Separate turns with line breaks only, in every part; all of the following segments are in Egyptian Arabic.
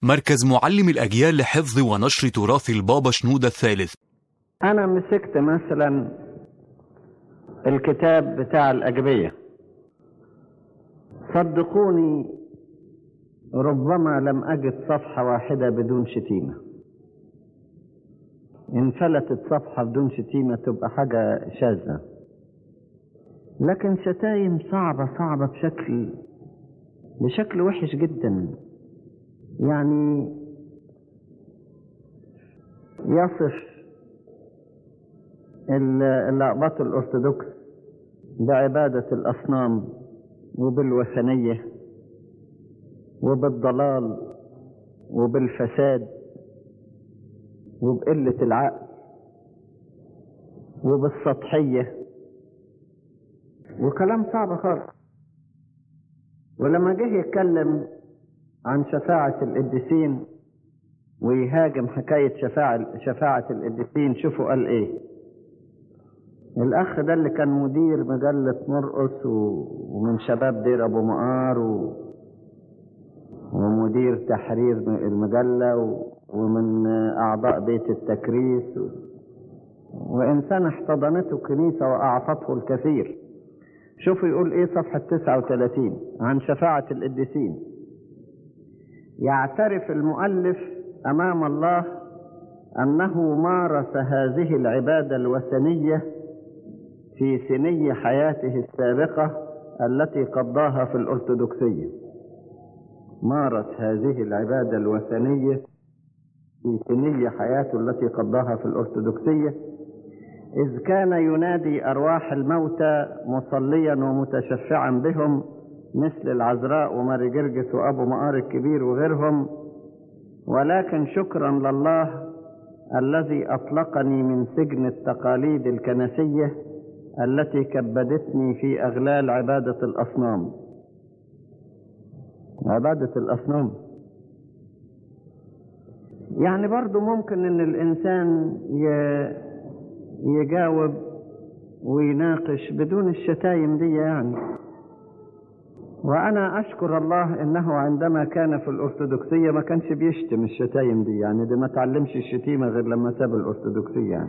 مركز معلم الأجيال لحفظ ونشر تراث البابا شنودة الثالث
أنا مسكت مثلا الكتاب بتاع الأجبية صدقوني ربما لم أجد صفحة واحدة بدون شتيمة إن فلتت صفحة بدون شتيمة تبقى حاجة شاذة لكن شتايم صعبة صعبة بشكل بشكل وحش جدا يعني يصف اللعبات الأرثوذكس بعبادة الأصنام وبالوثنية وبالضلال وبالفساد وبقلة العقل وبالسطحية وكلام صعب خالص ولما جه يتكلم عن شفاعة القديسين ويهاجم حكاية شفاعة شفاعة القديسين شوفوا قال ايه الأخ ده اللي كان مدير مجلة مرقس ومن شباب دير أبو مقار و... ومدير تحرير المجلة و... ومن أعضاء بيت التكريس و... وإنسان احتضنته الكنيسة وأعطته الكثير شوفوا يقول إيه صفحة 39 عن شفاعة القديسين يعترف المؤلف أمام الله أنه مارس هذه العبادة الوثنية في سني حياته السابقة التي قضاها في الأرثوذكسية مارس هذه العبادة الوثنية في سني حياته التي قضاها في الأرثوذكسية إذ كان ينادي أرواح الموتى مصليا ومتشفعا بهم مثل العذراء وماري جرجس وأبو مقار الكبير وغيرهم ولكن شكرا لله الذي أطلقني من سجن التقاليد الكنسية التي كبدتني في أغلال عبادة الأصنام عبادة الأصنام يعني برضو ممكن ان الانسان يجاوب ويناقش بدون الشتايم دي يعني وانا اشكر الله انه عندما كان في الارثوذكسيه ما كانش بيشتم الشتايم دي يعني ده ما تعلمش الشتيمه غير لما ساب الارثوذكسيه يعني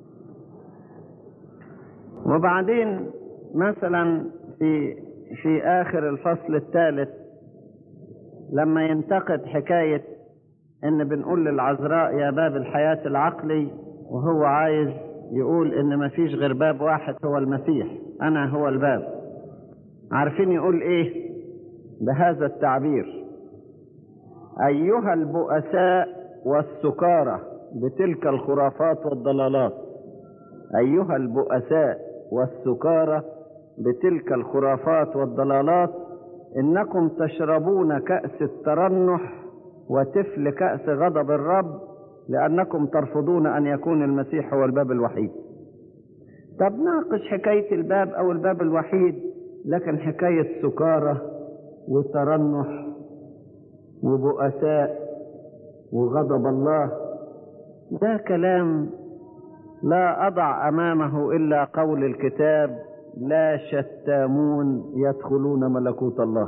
وبعدين مثلا في في اخر الفصل الثالث لما ينتقد حكايه ان بنقول للعذراء يا باب الحياه العقلي وهو عايز يقول ان ما فيش غير باب واحد هو المسيح انا هو الباب عارفين يقول ايه بهذا التعبير ايها البؤساء والسكارى بتلك الخرافات والضلالات ايها البؤساء والسكارى بتلك الخرافات والضلالات انكم تشربون كاس الترنح وتفل كاس غضب الرب لانكم ترفضون ان يكون المسيح هو الباب الوحيد طب ناقش حكايه الباب او الباب الوحيد لكن حكايه سكاره وترنح وبؤساء وغضب الله ده كلام لا أضع أمامه إلا قول الكتاب لا شتامون يدخلون ملكوت الله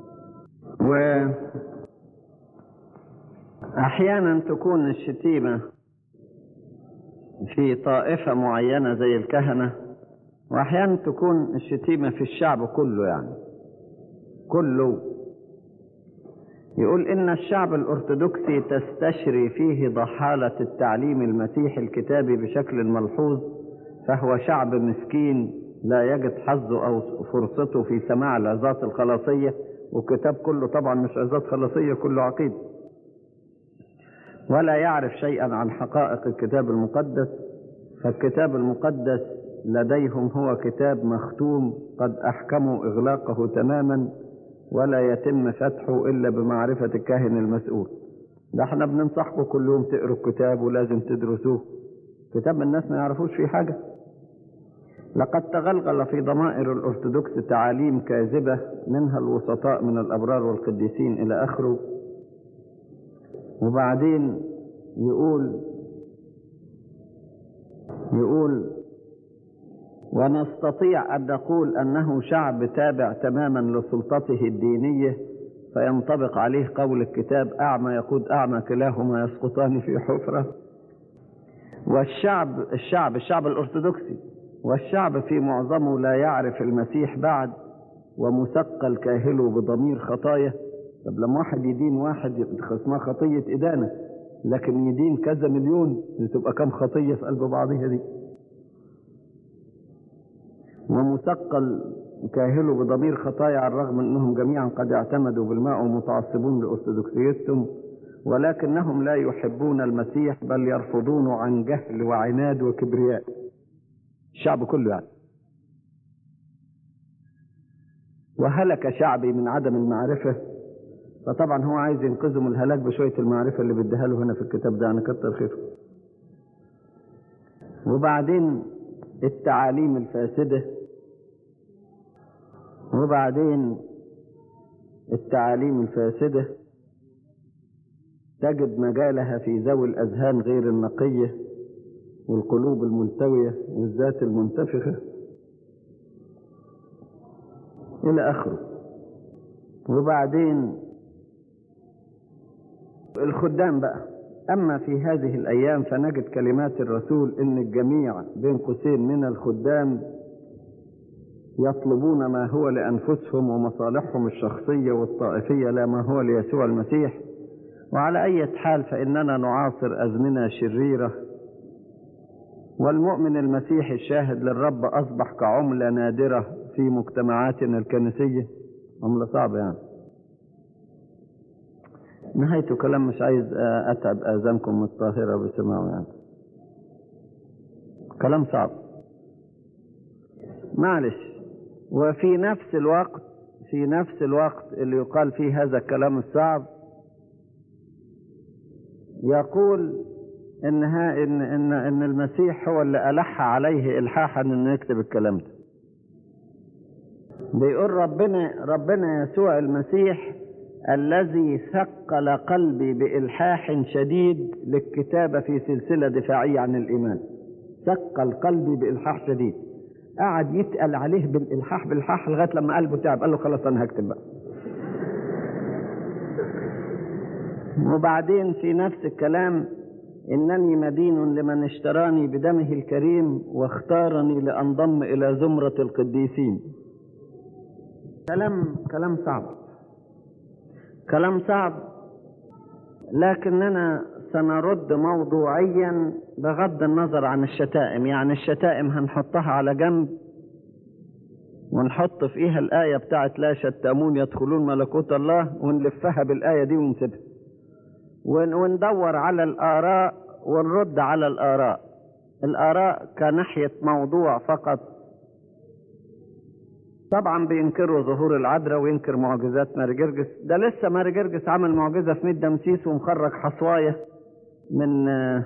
وأحيانا تكون الشتيمة في طائفة معينة زي الكهنة وأحيانا تكون الشتيمة في الشعب كله يعني كله يقول إن الشعب الأرثوذكسي تستشري فيه ضحالة التعليم المسيحي الكتابي بشكل ملحوظ فهو شعب مسكين لا يجد حظه أو فرصته في سماع العظات الخلاصية والكتاب كله طبعا مش عظات خلاصية كله عقيدة ولا يعرف شيئا عن حقائق الكتاب المقدس فالكتاب المقدس لديهم هو كتاب مختوم قد أحكموا إغلاقه تماما ولا يتم فتحه إلا بمعرفة الكاهن المسؤول ده احنا بننصحكم كل يوم تقروا الكتاب ولازم تدرسوه كتاب الناس ما يعرفوش فيه حاجة لقد تغلغل في ضمائر الأرثوذكس تعاليم كاذبة منها الوسطاء من الأبرار والقديسين إلى آخره وبعدين يقول يقول ونستطيع أن نقول أنه شعب تابع تماما لسلطته الدينية فينطبق عليه قول الكتاب أعمى يقود أعمى كلاهما يسقطان في حفرة والشعب الشعب الشعب الأرثوذكسي والشعب في معظمه لا يعرف المسيح بعد ومثقل كاهله بضمير خطايا طب لما واحد يدين واحد اسمها خطية إدانة لكن يدين كذا مليون تبقى كم خطية في قلب بعضها دي ومثقل كاهله بضمير خطايا على الرغم انهم جميعا قد اعتمدوا بالماء ومتعصبون لارثوذكسيتهم ولكنهم لا يحبون المسيح بل يرفضونه عن جهل وعناد وكبرياء الشعب كله يعني وهلك شعبي من عدم المعرفة فطبعا هو عايز ينقذه من الهلاك بشوية المعرفة اللي بديها له هنا في الكتاب ده أنا كتر خيره وبعدين التعاليم الفاسدة وبعدين التعاليم الفاسدة تجد مجالها في ذوي الأذهان غير النقية والقلوب الملتوية والذات المنتفخة إلى آخره وبعدين الخدام بقى أما في هذه الأيام فنجد كلمات الرسول إن الجميع بين قوسين من الخدام يطلبون ما هو لأنفسهم ومصالحهم الشخصية والطائفية لا ما هو ليسوع المسيح وعلى أي حال فإننا نعاصر أزمنة شريرة والمؤمن المسيحي الشاهد للرب أصبح كعملة نادرة في مجتمعاتنا الكنسية عملة صعبة يعني نهايته كلام مش عايز أتعب آذانكم الطاهرة بسماعه يعني كلام صعب معلش وفي نفس الوقت في نفس الوقت اللي يقال فيه هذا الكلام الصعب يقول إن, ها إن, إن, إن المسيح هو اللي ألح عليه إلحاحا إنه يكتب الكلام ده بيقول ربنا ربنا يسوع المسيح الذي ثقل قلبي بإلحاح شديد للكتابة في سلسلة دفاعية عن الإيمان ثقل قلبي بإلحاح شديد قعد يتقل عليه بالإلحاح بالإلحاح لغاية لما قلبه تعب قال له خلاص أنا هكتب بقى وبعدين في نفس الكلام إنني مدين لمن اشتراني بدمه الكريم واختارني لأنضم إلى زمرة القديسين كلام كلام صعب كلام صعب لكننا سنرد موضوعيا بغض النظر عن الشتائم يعني الشتائم هنحطها على جنب ونحط فيها الآية بتاعت لا شتامون يدخلون ملكوت الله ونلفها بالآية دي ونسيبها وندور على الآراء ونرد على الآراء الآراء كناحية موضوع فقط طبعا بينكروا ظهور العذراء وينكر معجزات ماري جرجس ده لسه ماري جرجس عمل معجزة في ميت دمسيس ومخرج حصواية من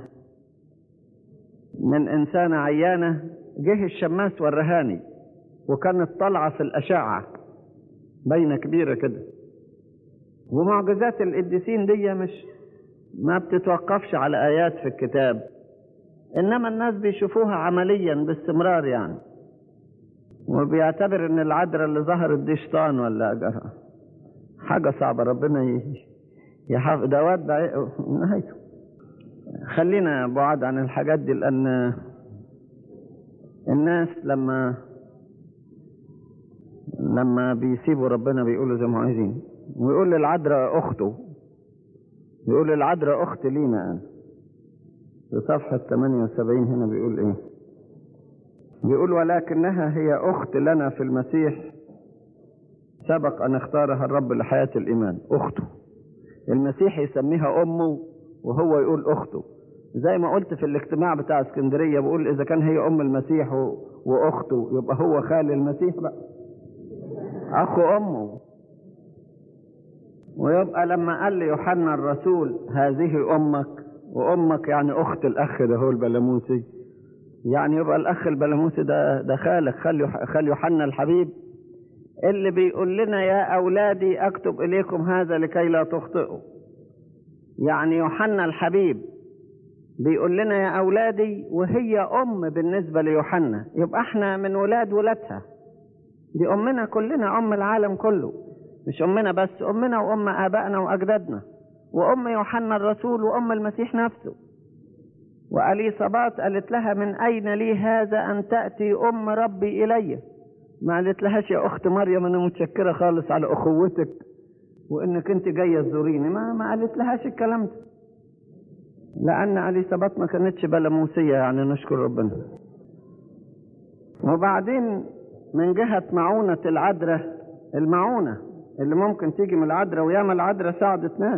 من إنسانة عيانة جه الشماس والرهاني وكانت طالعة في الأشعة بين كبيرة كده ومعجزات القديسين دي مش ما بتتوقفش على آيات في الكتاب إنما الناس بيشوفوها عمليا باستمرار يعني وبيعتبر ان العذراء اللي ظهرت دي شيطان ولا جرى. حاجه صعبه ربنا يحافظ دوات نهايته خلينا بعاد عن الحاجات دي لان الناس لما لما بيسيبوا ربنا بيقولوا زي ما عايزين ويقول للعذراء اخته يقول للعذراء اخت لينا انا في صفحه 78 هنا بيقول ايه بيقول ولكنها هي أخت لنا في المسيح سبق أن اختارها الرب لحياة الإيمان أخته المسيح يسميها أمه وهو يقول أخته زي ما قلت في الاجتماع بتاع اسكندرية بقول إذا كان هي أم المسيح وأخته يبقى هو خال المسيح بقى أخو أمه ويبقى لما قال ليوحنا الرسول هذه أمك وأمك يعني أخت الأخ ده هو البلاموسي يعني يبقى الاخ البلاموسي ده ده خالك خال خال يوحنا الحبيب اللي بيقول لنا يا اولادي اكتب اليكم هذا لكي لا تخطئوا يعني يوحنا الحبيب بيقول لنا يا اولادي وهي ام بالنسبه ليوحنا يبقى احنا من ولاد ولادها دي امنا كلنا ام العالم كله مش أمنا بس أمنا وأم آبائنا وأجدادنا وأم يوحنا الرسول وأم المسيح نفسه وأليصابات قالت لها من أين لي هذا أن تأتي أم ربي إلي ما قالت لهاش يا أخت مريم أنا متشكرة خالص على أخوتك وإنك أنت جاية تزوريني ما ما قالت لهاش الكلام ده لأن أليصابات ما كانتش بلموسية يعني نشكر ربنا وبعدين من جهة معونة العذراء المعونة اللي ممكن تيجي من العذراء وياما العذراء ساعدت ناس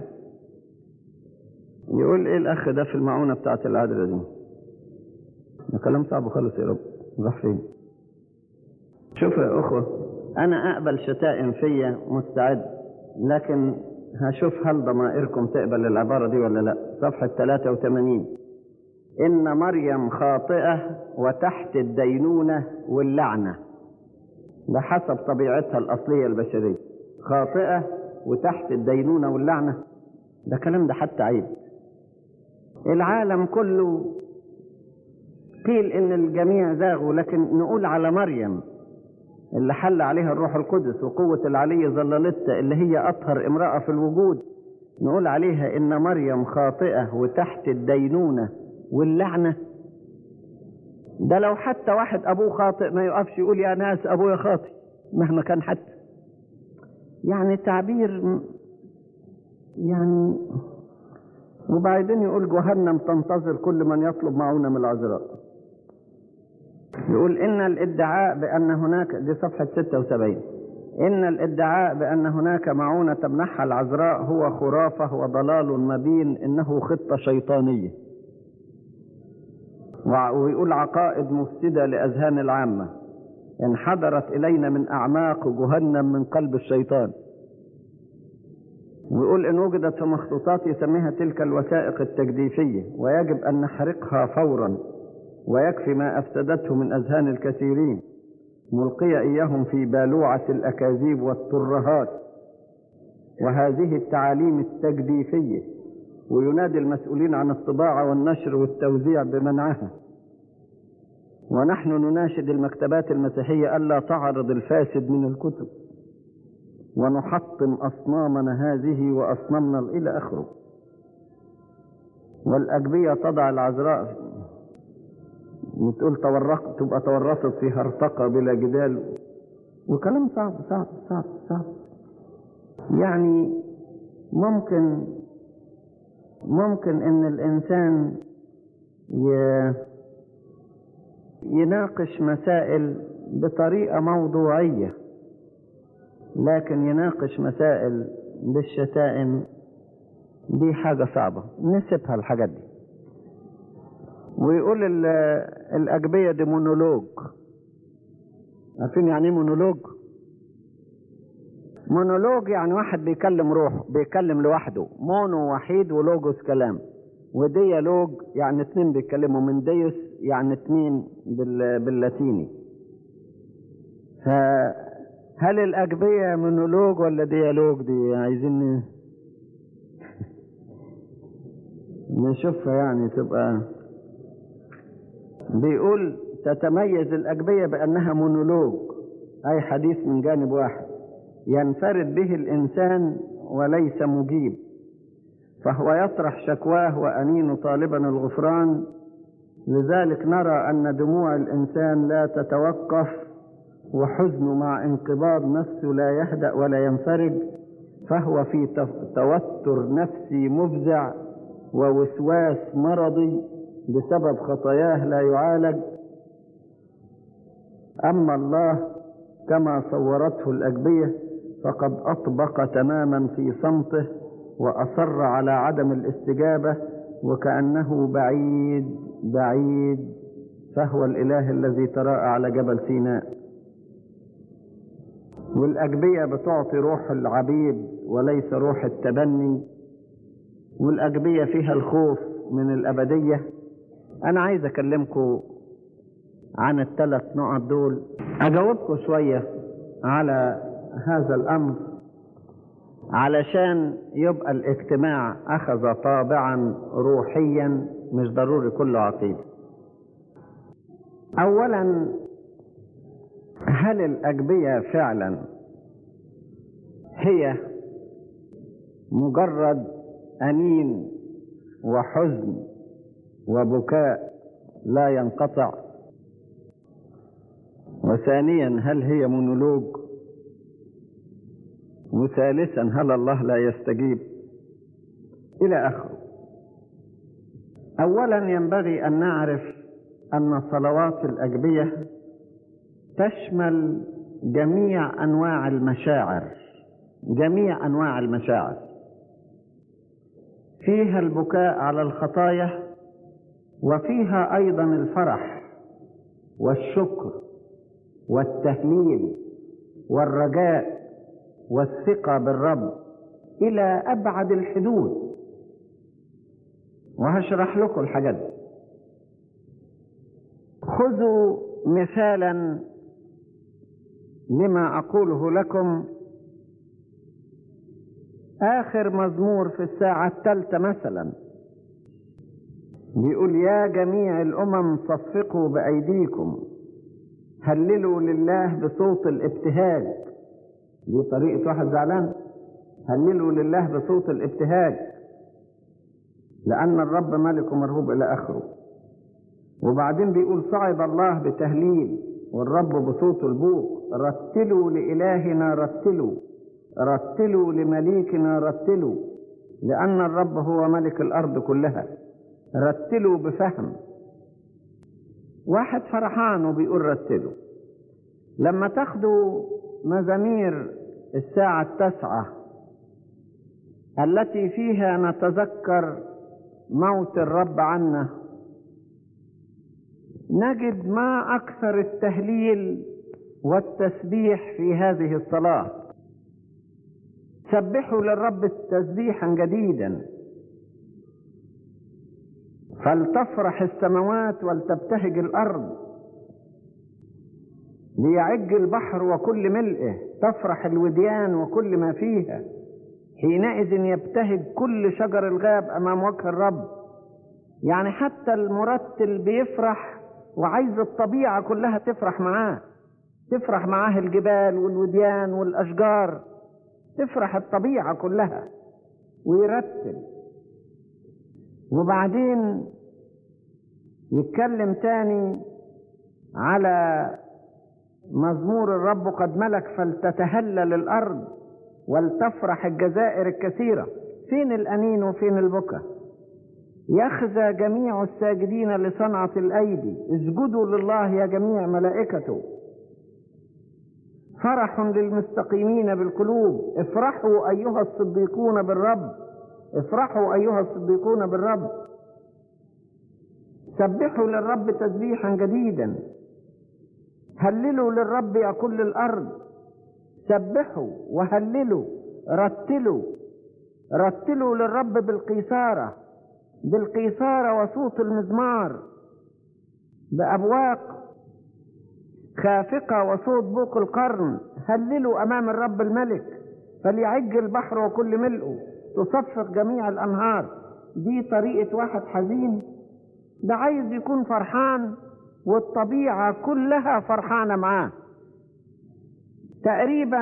يقول ايه الاخ ده في المعونة بتاعت العذراء دي ده كلام صعب خالص يا رب راح فين شوفوا يا اخوة انا اقبل شتائم فيا مستعد لكن هشوف هل ضمائركم تقبل العبارة دي ولا لا صفحة 83 إن مريم خاطئة وتحت الدينونة واللعنة ده حسب طبيعتها الأصلية البشرية خاطئة وتحت الدينونة واللعنة ده كلام ده حتى عيب العالم كله قيل إن الجميع زاغوا لكن نقول على مريم اللي حل عليها الروح القدس وقوة العلي ظللتها اللي هي أطهر امرأة في الوجود نقول عليها إن مريم خاطئة وتحت الدينونة واللعنة ده لو حتى واحد أبوه خاطئ ما يقفش يقول يا ناس أبويا خاطئ مهما كان حتى يعني تعبير يعني وبعدين يقول جهنم تنتظر كل من يطلب معونة من العذراء يقول إن الادعاء بأن هناك دي صفحة 76 إن الادعاء بأن هناك معونة تمنحها العذراء هو خرافة وضلال مبين إنه خطة شيطانية ويقول عقائد مفسدة لأذهان العامة انحدرت إلينا من أعماق جهنم من قلب الشيطان ويقول إن وجدت في مخطوطات يسميها تلك الوثائق التجديفية ويجب أن نحرقها فورا ويكفي ما أفسدته من أذهان الكثيرين ملقية إياهم في بالوعة الأكاذيب والترهات وهذه التعاليم التجديفية وينادي المسؤولين عن الطباعة والنشر والتوزيع بمنعها ونحن نناشد المكتبات المسيحية ألا تعرض الفاسد من الكتب ونحطم أصنامنا هذه وأصنامنا إلى آخره والأجبية تضع العذراء وتقول تورق تبقى تورطت في هرطقة بلا جدال وكلام صعب صعب صعب صعب يعني ممكن ممكن ان الانسان ي... يناقش مسائل بطريقة موضوعية لكن يناقش مسائل بالشتائم دي حاجة صعبة نسيبها الحاجات دي ويقول ال- الأجبية دي مونولوج عارفين يعني ايه مونولوج؟ مونولوج يعني واحد بيكلم روحه بيكلم لوحده مونو وحيد ولوجوس كلام وديالوج يعني اتنين بيتكلموا من ديوس يعني اتنين بال... باللاتيني فهل الأجبية مونولوج ولا ديالوج دي عايزين نشوفها يعني تبقى بيقول تتميز الأجبية بأنها مونولوج أي حديث من جانب واحد ينفرد به الإنسان وليس مجيب فهو يطرح شكواه وأنين طالبا الغفران لذلك نرى أن دموع الإنسان لا تتوقف وحزنه مع انقباض نفسه لا يهدأ ولا ينفرج فهو في تف- توتر نفسي مفزع ووسواس مرضي بسبب خطاياه لا يعالج أما الله كما صورته الأجبية فقد أطبق تماما في صمته وأصر على عدم الاستجابة وكأنه بعيد بعيد فهو الإله الذي تراءى على جبل سيناء والأجبية بتعطي روح العبيد وليس روح التبني والأجبية فيها الخوف من الأبدية أنا عايز أكلمكم عن الثلاث نقط دول أجاوبكم شوية على هذا الأمر علشان يبقى الاجتماع أخذ طابعا روحيا مش ضروري كله عقيدة أولا هل الأجبية فعلا هي مجرد أنين وحزن وبكاء لا ينقطع وثانيا هل هي مونولوج وثالثا هل الله لا يستجيب إلى آخره أولا ينبغي أن نعرف أن صلوات الأجبية تشمل جميع أنواع المشاعر جميع أنواع المشاعر فيها البكاء على الخطايا وفيها أيضا الفرح والشكر والتهليل والرجاء والثقة بالرب إلى أبعد الحدود وهشرح لكم الحاجات دي خذوا مثالا لما أقوله لكم آخر مزمور في الساعة الثالثة مثلا بيقول يا جميع الأمم صفقوا بأيديكم هللوا لله بصوت الابتهاج دي طريقة واحد زعلان هللوا لله بصوت الابتهاج لأن الرب ملك مرهوب إلى آخره وبعدين بيقول صعد الله بتهليل والرب بصوت البوق رتلوا لإلهنا رتلوا رتلوا لمليكنا رتلوا لأن الرب هو ملك الأرض كلها رتلوا بفهم واحد فرحان وبيقول رتلوا لما تاخدوا مزامير الساعة التاسعة التي فيها نتذكر موت الرب عنا نجد ما أكثر التهليل والتسبيح في هذه الصلاة سبحوا للرب تسبيحا جديدا فلتفرح السماوات ولتبتهج الأرض ليعج البحر وكل ملئه تفرح الوديان وكل ما فيها حينئذ يبتهج كل شجر الغاب أمام وجه الرب يعني حتى المرتل بيفرح وعايز الطبيعة كلها تفرح معاه تفرح معاه الجبال والوديان والأشجار تفرح الطبيعة كلها ويرتل وبعدين يتكلم تاني على مزمور الرب قد ملك فلتتهلل الأرض ولتفرح الجزائر الكثيرة فين الأنين وفين البكا يخزى جميع الساجدين لصنعة الأيدي اسجدوا لله يا جميع ملائكته فرح للمستقيمين بالقلوب افرحوا أيها الصديقون بالرب افرحوا أيها الصديقون بالرب سبحوا للرب تسبيحا جديدا هللوا للرب يا كل الأرض سبحوا وهللوا رتلوا رتلوا للرب بالقيثارة بالقيثارة وصوت المزمار بأبواق خافقة وصوت بوق القرن هللوا أمام الرب الملك فليعج البحر وكل ملئه تصفق جميع الأنهار دي طريقة واحد حزين ده عايز يكون فرحان والطبيعة كلها فرحانة معاه تقريبا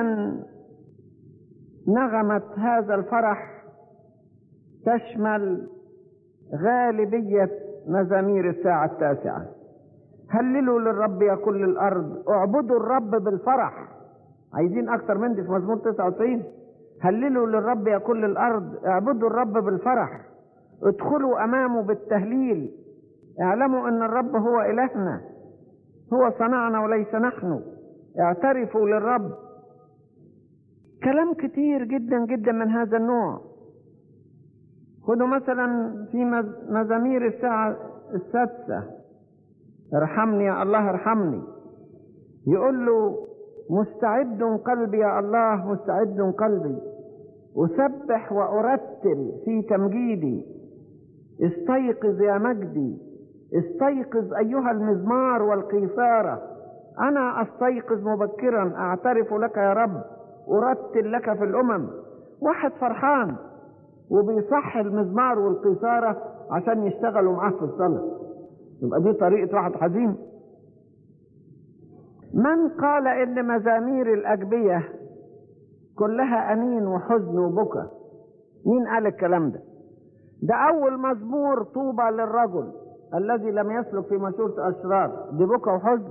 نغمة هذا الفرح تشمل غالبية مزامير الساعة التاسعة هللوا للرب يا كل الأرض اعبدوا الرب بالفرح عايزين أكتر من دي في مزمور 99 هللوا للرب يا كل الأرض اعبدوا الرب بالفرح ادخلوا أمامه بالتهليل اعلموا أن الرب هو إلهنا هو صنعنا وليس نحن اعترفوا للرب كلام كتير جدا جدا من هذا النوع خذوا مثلا في مزامير الساعة السادسة ارحمني يا الله ارحمني يقول له مستعد قلبي يا الله مستعد قلبي أسبح وأرتل في تمجيدي استيقظ يا مجدي استيقظ أيها المزمار والقيثارة أنا أستيقظ مبكرا أعترف لك يا رب أرتل لك في الأمم واحد فرحان وبيصح المزمار والقيثارة عشان يشتغلوا معاه في الصلاة يبقى دي طريقة واحد حزين من قال إن مزامير الأجبية كلها أنين وحزن وبكى مين قال الكلام ده ده أول مزمور طوبى للرجل الذي لم يسلك في مشورة أشرار دي بكى وحزن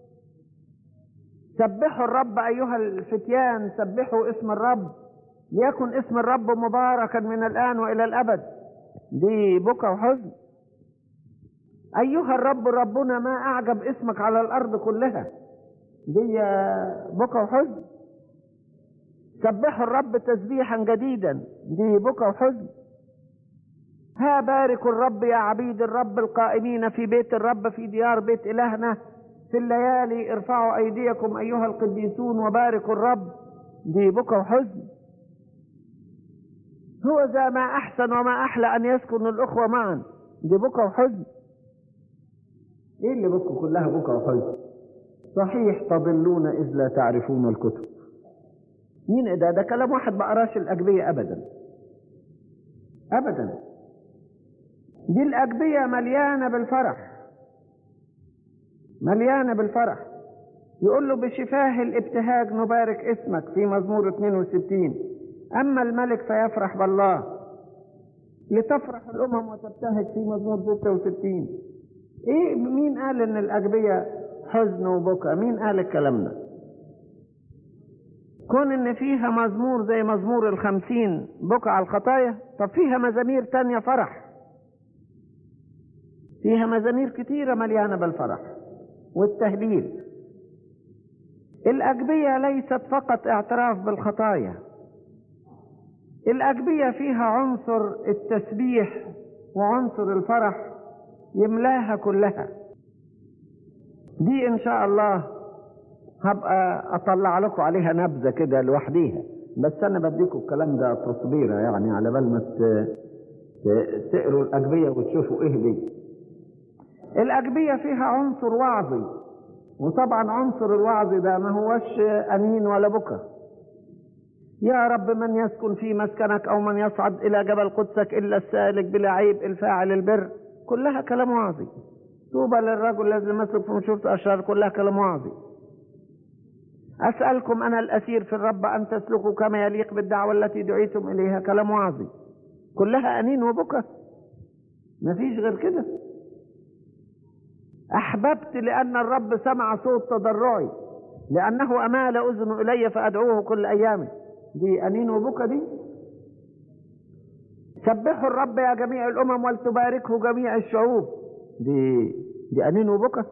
سبحوا الرب أيها الفتيان سبحوا اسم الرب ليكن اسم الرب مباركا من الآن وإلى الأبد دي بكى وحزن أيها الرب ربنا ما أعجب اسمك على الأرض كلها دي بكى وحزن سبحوا الرب تسبيحا جديدا دي بكى وحزن ها باركوا الرب يا عبيد الرب القائمين في بيت الرب في ديار بيت إلهنا في الليالي ارفعوا أيديكم أيها القديسون وباركوا الرب دي بكى وحزن هو ذا ما أحسن وما أحلى أن يسكن الأخوة معا دي بكى وحزن إيه اللي بكى كلها بكى وحزن صحيح تضلون إذ لا تعرفون الكتب مين ده ده كلام واحد ما قراش الأجبية أبدا أبدا دي الأجبية مليانة بالفرح مليانة بالفرح يقول له بشفاه الابتهاج نبارك اسمك في مزمور 62 أما الملك فيفرح بالله لتفرح الأمم وتبتهج في مزمور 66 إيه مين قال إن الأجبية حزن وبكى مين قال الكلام ده كون إن فيها مزمور زي مزمور الخمسين بكى على الخطايا طب فيها مزامير تانية فرح فيها مزامير كتيرة مليانة بالفرح والتهليل الأجبية ليست فقط اعتراف بالخطايا الأجبية فيها عنصر التسبيح وعنصر الفرح يملاها كلها دي إن شاء الله هبقى أطلع لكم عليها نبذة كده لوحديها بس أنا بديكم الكلام ده تصبيرة يعني على بال ما تقروا الأجبية وتشوفوا إيه دي الأجبية فيها عنصر وعظي وطبعا عنصر الوعظ ده ما هوش أنين ولا بكى يا رب من يسكن في مسكنك أو من يصعد إلى جبل قدسك إلا السالك بلا عيب الفاعل البر كلها كلام وعظي طوبى للرجل الذي مسلك في مشورة أشرار كلها كلام وعظي أسألكم أنا الأسير في الرب أن تسلكوا كما يليق بالدعوة التي دعيتم إليها كلام وعظي كلها أنين وبكى مفيش غير كده أحببت لأن الرب سمع صوت تضرعي لأنه أمال أذن إلي فأدعوه كل أيامي دي أنين وبكى دي سبحوا الرب يا جميع الأمم ولتباركه جميع الشعوب دي دي أنين وبكى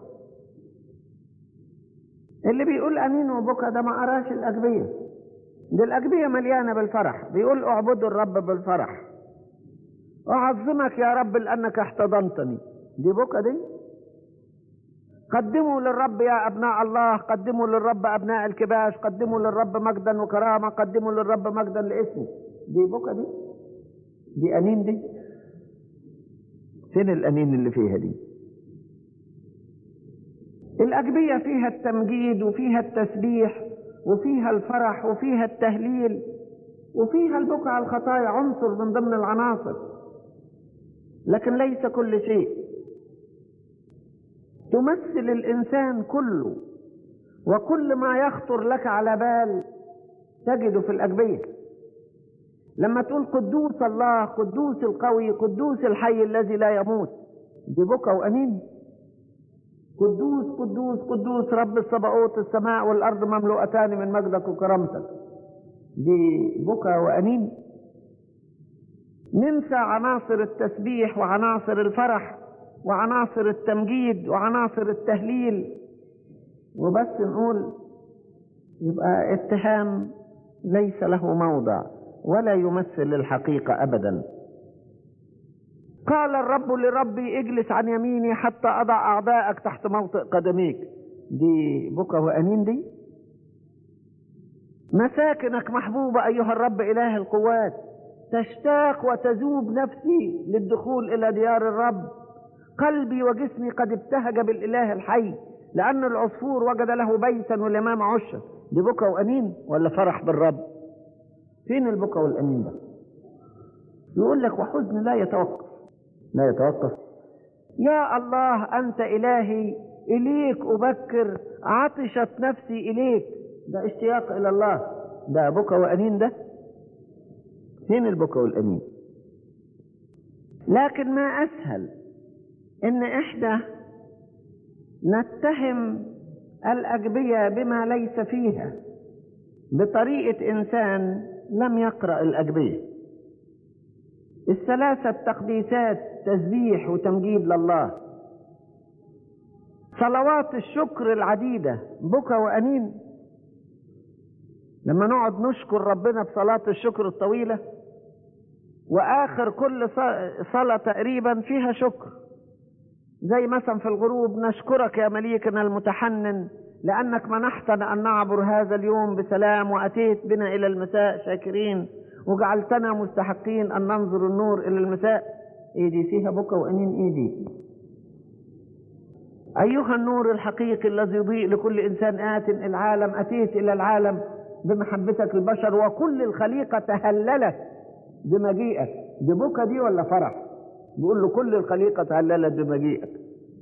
اللي بيقول أنين وبكى ده ما قراش الأجبية دي الأجبية مليانة بالفرح بيقول اعبدوا الرب بالفرح أعظمك يا رب لأنك احتضنتني دي بكى دي قدموا للرب يا أبناء الله قدموا للرب أبناء الكباش قدموا للرب مجدا وكرامة قدموا للرب مجدا لاسمه دي بكى دي دي أنين دي فين الأنين اللي فيها دي الأجبية فيها التمجيد وفيها التسبيح وفيها الفرح وفيها التهليل وفيها البكاء على الخطايا عنصر من ضمن العناصر لكن ليس كل شيء تمثل الإنسان كله وكل ما يخطر لك على بال تجده في الأجبية لما تقول قدوس الله قدوس القوي قدوس الحي الذي لا يموت دي بكى وأنين قدوس قدوس قدوس رب الصباؤوت السماء والأرض مملوءتان من مجدك وكرامتك دي بكى وأنين ننسى عناصر التسبيح وعناصر الفرح وعناصر التمجيد وعناصر التهليل وبس نقول يبقى اتهام ليس له موضع ولا يمثل الحقيقة أبدا قال الرب لربي اجلس عن يميني حتى أضع أعداءك تحت موطئ قدميك دي بكى وأنين دي مساكنك محبوبة أيها الرب إله القوات تشتاق وتذوب نفسي للدخول إلى ديار الرب قلبي وجسمي قد ابتهج بالإله الحي لأن العصفور وجد له بيتا والإمام عشا دي بكى وأنين ولا فرح بالرب فين البكى والأنين ده يقول لك وحزن لا يتوقف لا يتوقف يا الله أنت إلهي إليك أبكر عطشت نفسي إليك ده اشتياق إلى الله ده بكى وأنين ده فين البكى والأنين لكن ما أسهل إن إحنا نتهم الأجبية بما ليس فيها بطريقة إنسان لم يقرأ الأجبية الثلاثة تقديسات تسبيح وتمجيد لله صلوات الشكر العديدة بكى وأنين لما نقعد نشكر ربنا بصلاة الشكر الطويلة وآخر كل صلاة تقريبا فيها شكر زي مثلا في الغروب نشكرك يا مليكنا المتحنن لأنك منحتنا أن نعبر هذا اليوم بسلام وأتيت بنا إلى المساء شاكرين وجعلتنا مستحقين أن ننظر النور إلى المساء إيه دي فيها بكى وأنين إيه دي أيها النور الحقيقي الذي يضيء لكل إنسان آت العالم أتيت إلى العالم بمحبتك البشر وكل الخليقة تهللت بمجيئك دي بكى دي ولا فرح بيقول له كل الخليقة تهللت بمجيئك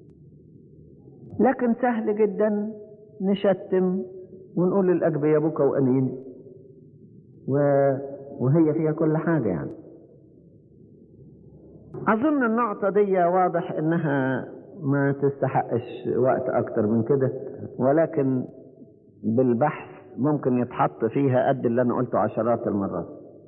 لكن سهل جدا نشتم ونقول الأجبية بكى وأنين و... وهي فيها كل حاجة يعني أظن النقطة دي واضح إنها ما تستحقش وقت أكتر من كده ولكن بالبحث ممكن يتحط فيها قد اللي أنا قلته عشرات المرات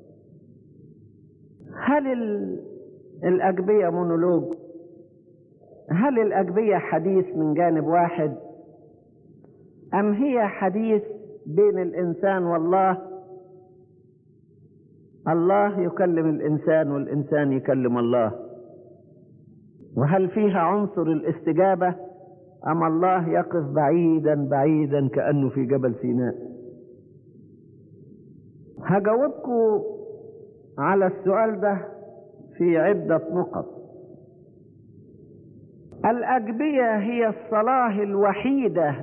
هل ال... الأجبية مونولوج هل الأجبية حديث من جانب واحد أم هي حديث بين الإنسان والله الله يكلم الإنسان والإنسان يكلم الله وهل فيها عنصر الاستجابة أم الله يقف بعيدا بعيدا كأنه في جبل سيناء هجاوبكم على السؤال ده في عدة نقط الأجبية هي الصلاة الوحيدة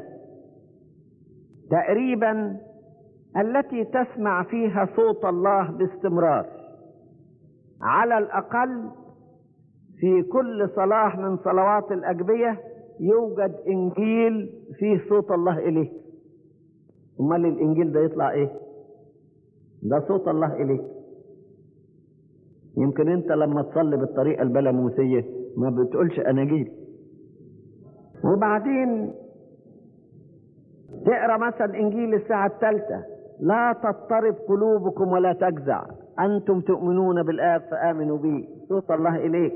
تقريبا التي تسمع فيها صوت الله باستمرار على الأقل في كل صلاة من صلوات الأجبية يوجد إنجيل فيه صوت الله إليك أمال الإنجيل ده يطلع إيه ده صوت الله إليك يمكن أنت لما تصلي بالطريقة البلاموسية ما بتقولش أناجيل وبعدين تقرا مثلا انجيل الساعه الثالثه لا تضطرب قلوبكم ولا تجزع انتم تؤمنون بالاب فامنوا بي صوت الله اليك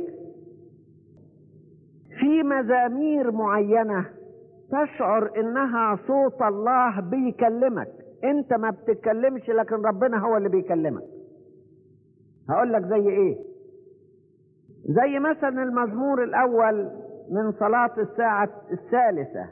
في مزامير معينه تشعر انها صوت الله بيكلمك انت ما بتتكلمش لكن ربنا هو اللي بيكلمك هقول لك زي ايه زي مثلا المزمور الاول من صلاة الساعة الثالثة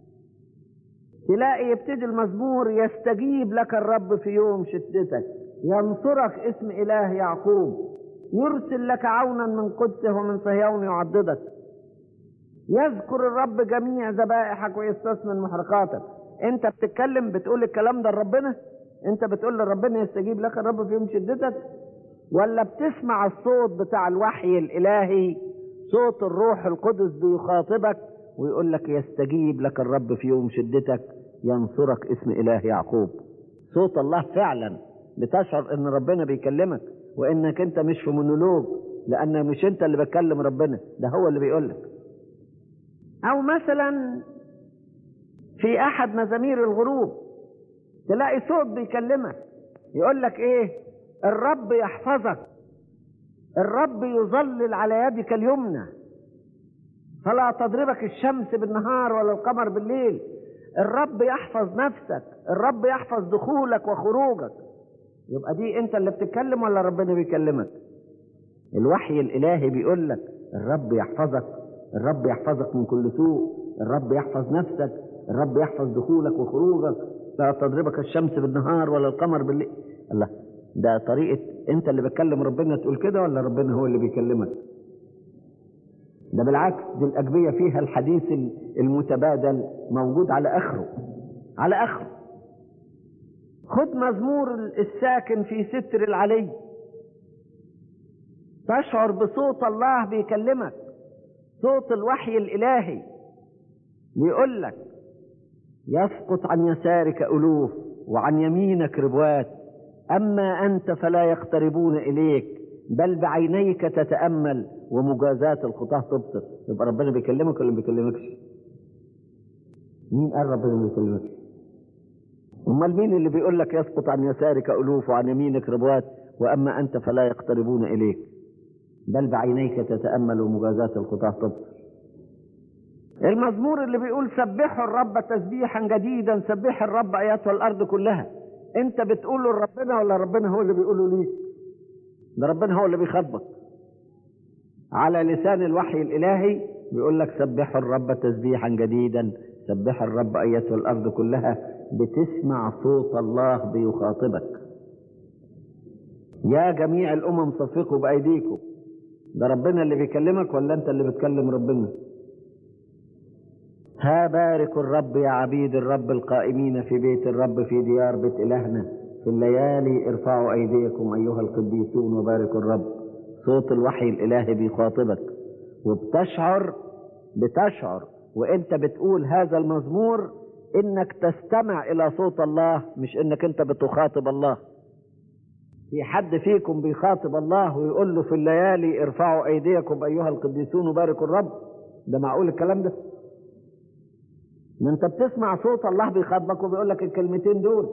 تلاقي يبتدي المزمور يستجيب لك الرب في يوم شدتك ينصرك اسم إله يعقوب يرسل لك عونا من قدسه ومن صهيون يعضدك يذكر الرب جميع ذبائحك ويستثمن محرقاتك انت بتتكلم بتقول الكلام ده لربنا انت بتقول لربنا يستجيب لك الرب في يوم شدتك ولا بتسمع الصوت بتاع الوحي الالهي صوت الروح القدس بيخاطبك ويقول لك يستجيب لك الرب في يوم شدتك ينصرك اسم اله يعقوب صوت الله فعلا بتشعر ان ربنا بيكلمك وانك انت مش في مونولوج لان مش انت اللي بتكلم ربنا ده هو اللي بيقول لك او مثلا في احد مزامير الغروب تلاقي صوت بيكلمك يقول لك ايه الرب يحفظك الرب يظلل على يدك اليمنى فلا تضربك الشمس بالنهار ولا القمر بالليل الرب يحفظ نفسك الرب يحفظ دخولك وخروجك يبقى دي انت اللي بتتكلم ولا ربنا بيكلمك الوحي الالهي بيقول لك الرب يحفظك الرب يحفظك من كل سوء الرب يحفظ نفسك الرب يحفظ دخولك وخروجك لا تضربك الشمس بالنهار ولا القمر بالليل الله ده طريقة انت اللي بتكلم ربنا تقول كده ولا ربنا هو اللي بيكلمك ده بالعكس دي الأجبية فيها الحديث المتبادل موجود على آخره على آخره خد مزمور الساكن في ستر العلي تشعر بصوت الله بيكلمك صوت الوحي الإلهي بيقول لك يسقط عن يسارك ألوف وعن يمينك ربوات أما أنت فلا يقتربون إليك بل بعينيك تتأمل ومجازات الخطاة تبصر يبقى ربنا بيكلمك ولا ما بيكلمكش مين قال ربنا ما بيكلمكش امال مين اللي بيقول لك يسقط عن يسارك الوف وعن يمينك ربوات واما انت فلا يقتربون اليك بل بعينيك تتامل ومجازات الخطاة تبصر المزمور اللي بيقول سبحوا الرب تسبيحا جديدا سبح الرب اياتها الارض كلها انت بتقوله لربنا ولا ربنا هو اللي بيقوله ليك ده ربنا هو اللي بيخاطبك على لسان الوحي الالهي بيقول لك سبحوا الرب تسبيحا جديدا سبح الرب ايتها الارض كلها بتسمع صوت الله بيخاطبك يا جميع الامم صفقوا بايديكم ده ربنا اللي بيكلمك ولا انت اللي بتكلم ربنا ها بارك الرب يا عبيد الرب القائمين في بيت الرب في ديار بيت إلهنا في الليالي ارفعوا أيديكم أيها القديسون وباركوا الرب صوت الوحي الإلهي بيخاطبك وبتشعر بتشعر وانت بتقول هذا المزمور انك تستمع الى صوت الله مش انك انت بتخاطب الله في حد فيكم بيخاطب الله ويقول له في الليالي ارفعوا ايديكم ايها القديسون وباركوا الرب ده معقول الكلام ده ما انت بتسمع صوت الله بيخاطبك وبيقول لك الكلمتين دول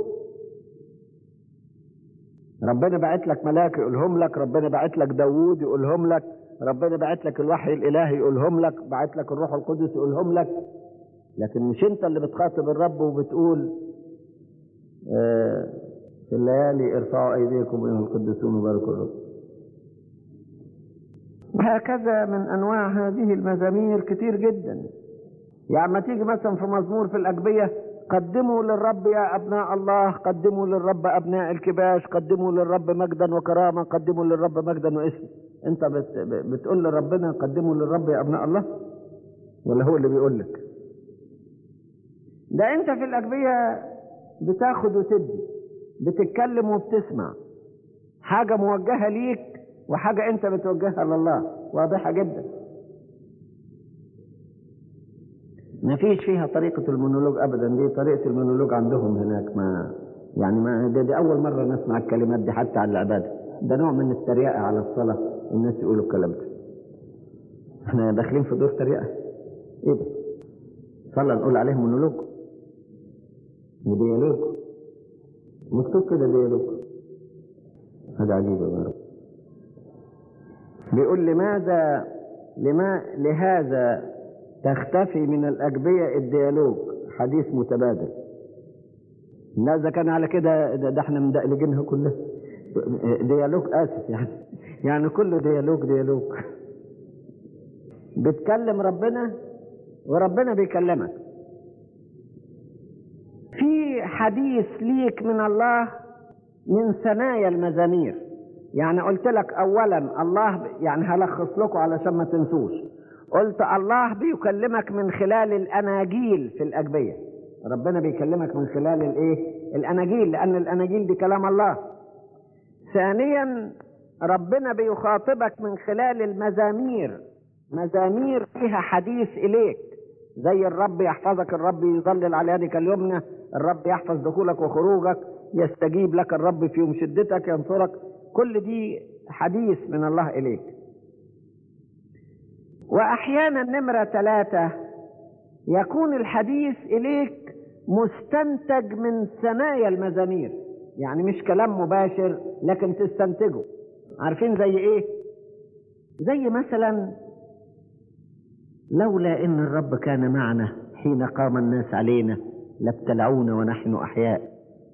ربنا بعت لك ملاك يقولهم لك ربنا بعت لك داوود يقولهم لك ربنا بعت لك الوحي الالهي يقولهم لك بعت لك الروح القدس يقولهم لك لكن مش انت اللي بتخاطب الرب وبتقول آه في الليالي ارفعوا ايديكم ايها القدسون وباركوا الرب وهكذا من انواع هذه المزامير كتير جدا يعني ما تيجي مثلا في مزمور في الاجبيه قدموا للرب يا ابناء الله قدموا للرب ابناء الكباش قدموا للرب مجدا وكرامه قدموا للرب مجدا واسم انت بت بتقول لربنا قدموا للرب يا ابناء الله ولا هو اللي بيقول لك ده انت في الاجبيه بتاخد وتدي بتتكلم وبتسمع حاجه موجهه ليك وحاجه انت بتوجهها لله واضحه جدا ما فيش فيها طريقة المونولوج أبدا دي طريقة المونولوج عندهم هناك ما يعني ما دي, دي أول مرة نسمع الكلمات دي حتى على العبادة ده نوع من التريقة على الصلاة الناس يقولوا الكلام ده احنا داخلين في دور تريقة ايه ده صلى نقول عليه مونولوج وديالوج مكتوب كده ديالوج هذا عجيب يا رب بيقول لماذا لما لهذا تختفي من الأجبية الديالوج حديث متبادل لا إذا كان على كده ده, ده احنا مدقلجينها كلها ديالوج آسف يعني يعني كله ديالوج ديالوج بتكلم ربنا وربنا بيكلمك في حديث ليك من الله من ثنايا المزامير يعني قلت لك اولا الله يعني هلخص لكم علشان ما تنسوش قلت الله بيكلمك من خلال الاناجيل في الاجبيه ربنا بيكلمك من خلال الايه الاناجيل لان الاناجيل دي كلام الله ثانيا ربنا بيخاطبك من خلال المزامير مزامير فيها حديث اليك زي الرب يحفظك الرب يظلل على يدك اليمنى الرب يحفظ دخولك وخروجك يستجيب لك الرب في يوم شدتك ينصرك كل دي حديث من الله اليك واحيانا نمرة ثلاثة يكون الحديث اليك مستنتج من ثنايا المزامير يعني مش كلام مباشر لكن تستنتجه عارفين زي ايه زي مثلا لولا ان الرب كان معنا حين قام الناس علينا لابتلعونا ونحن احياء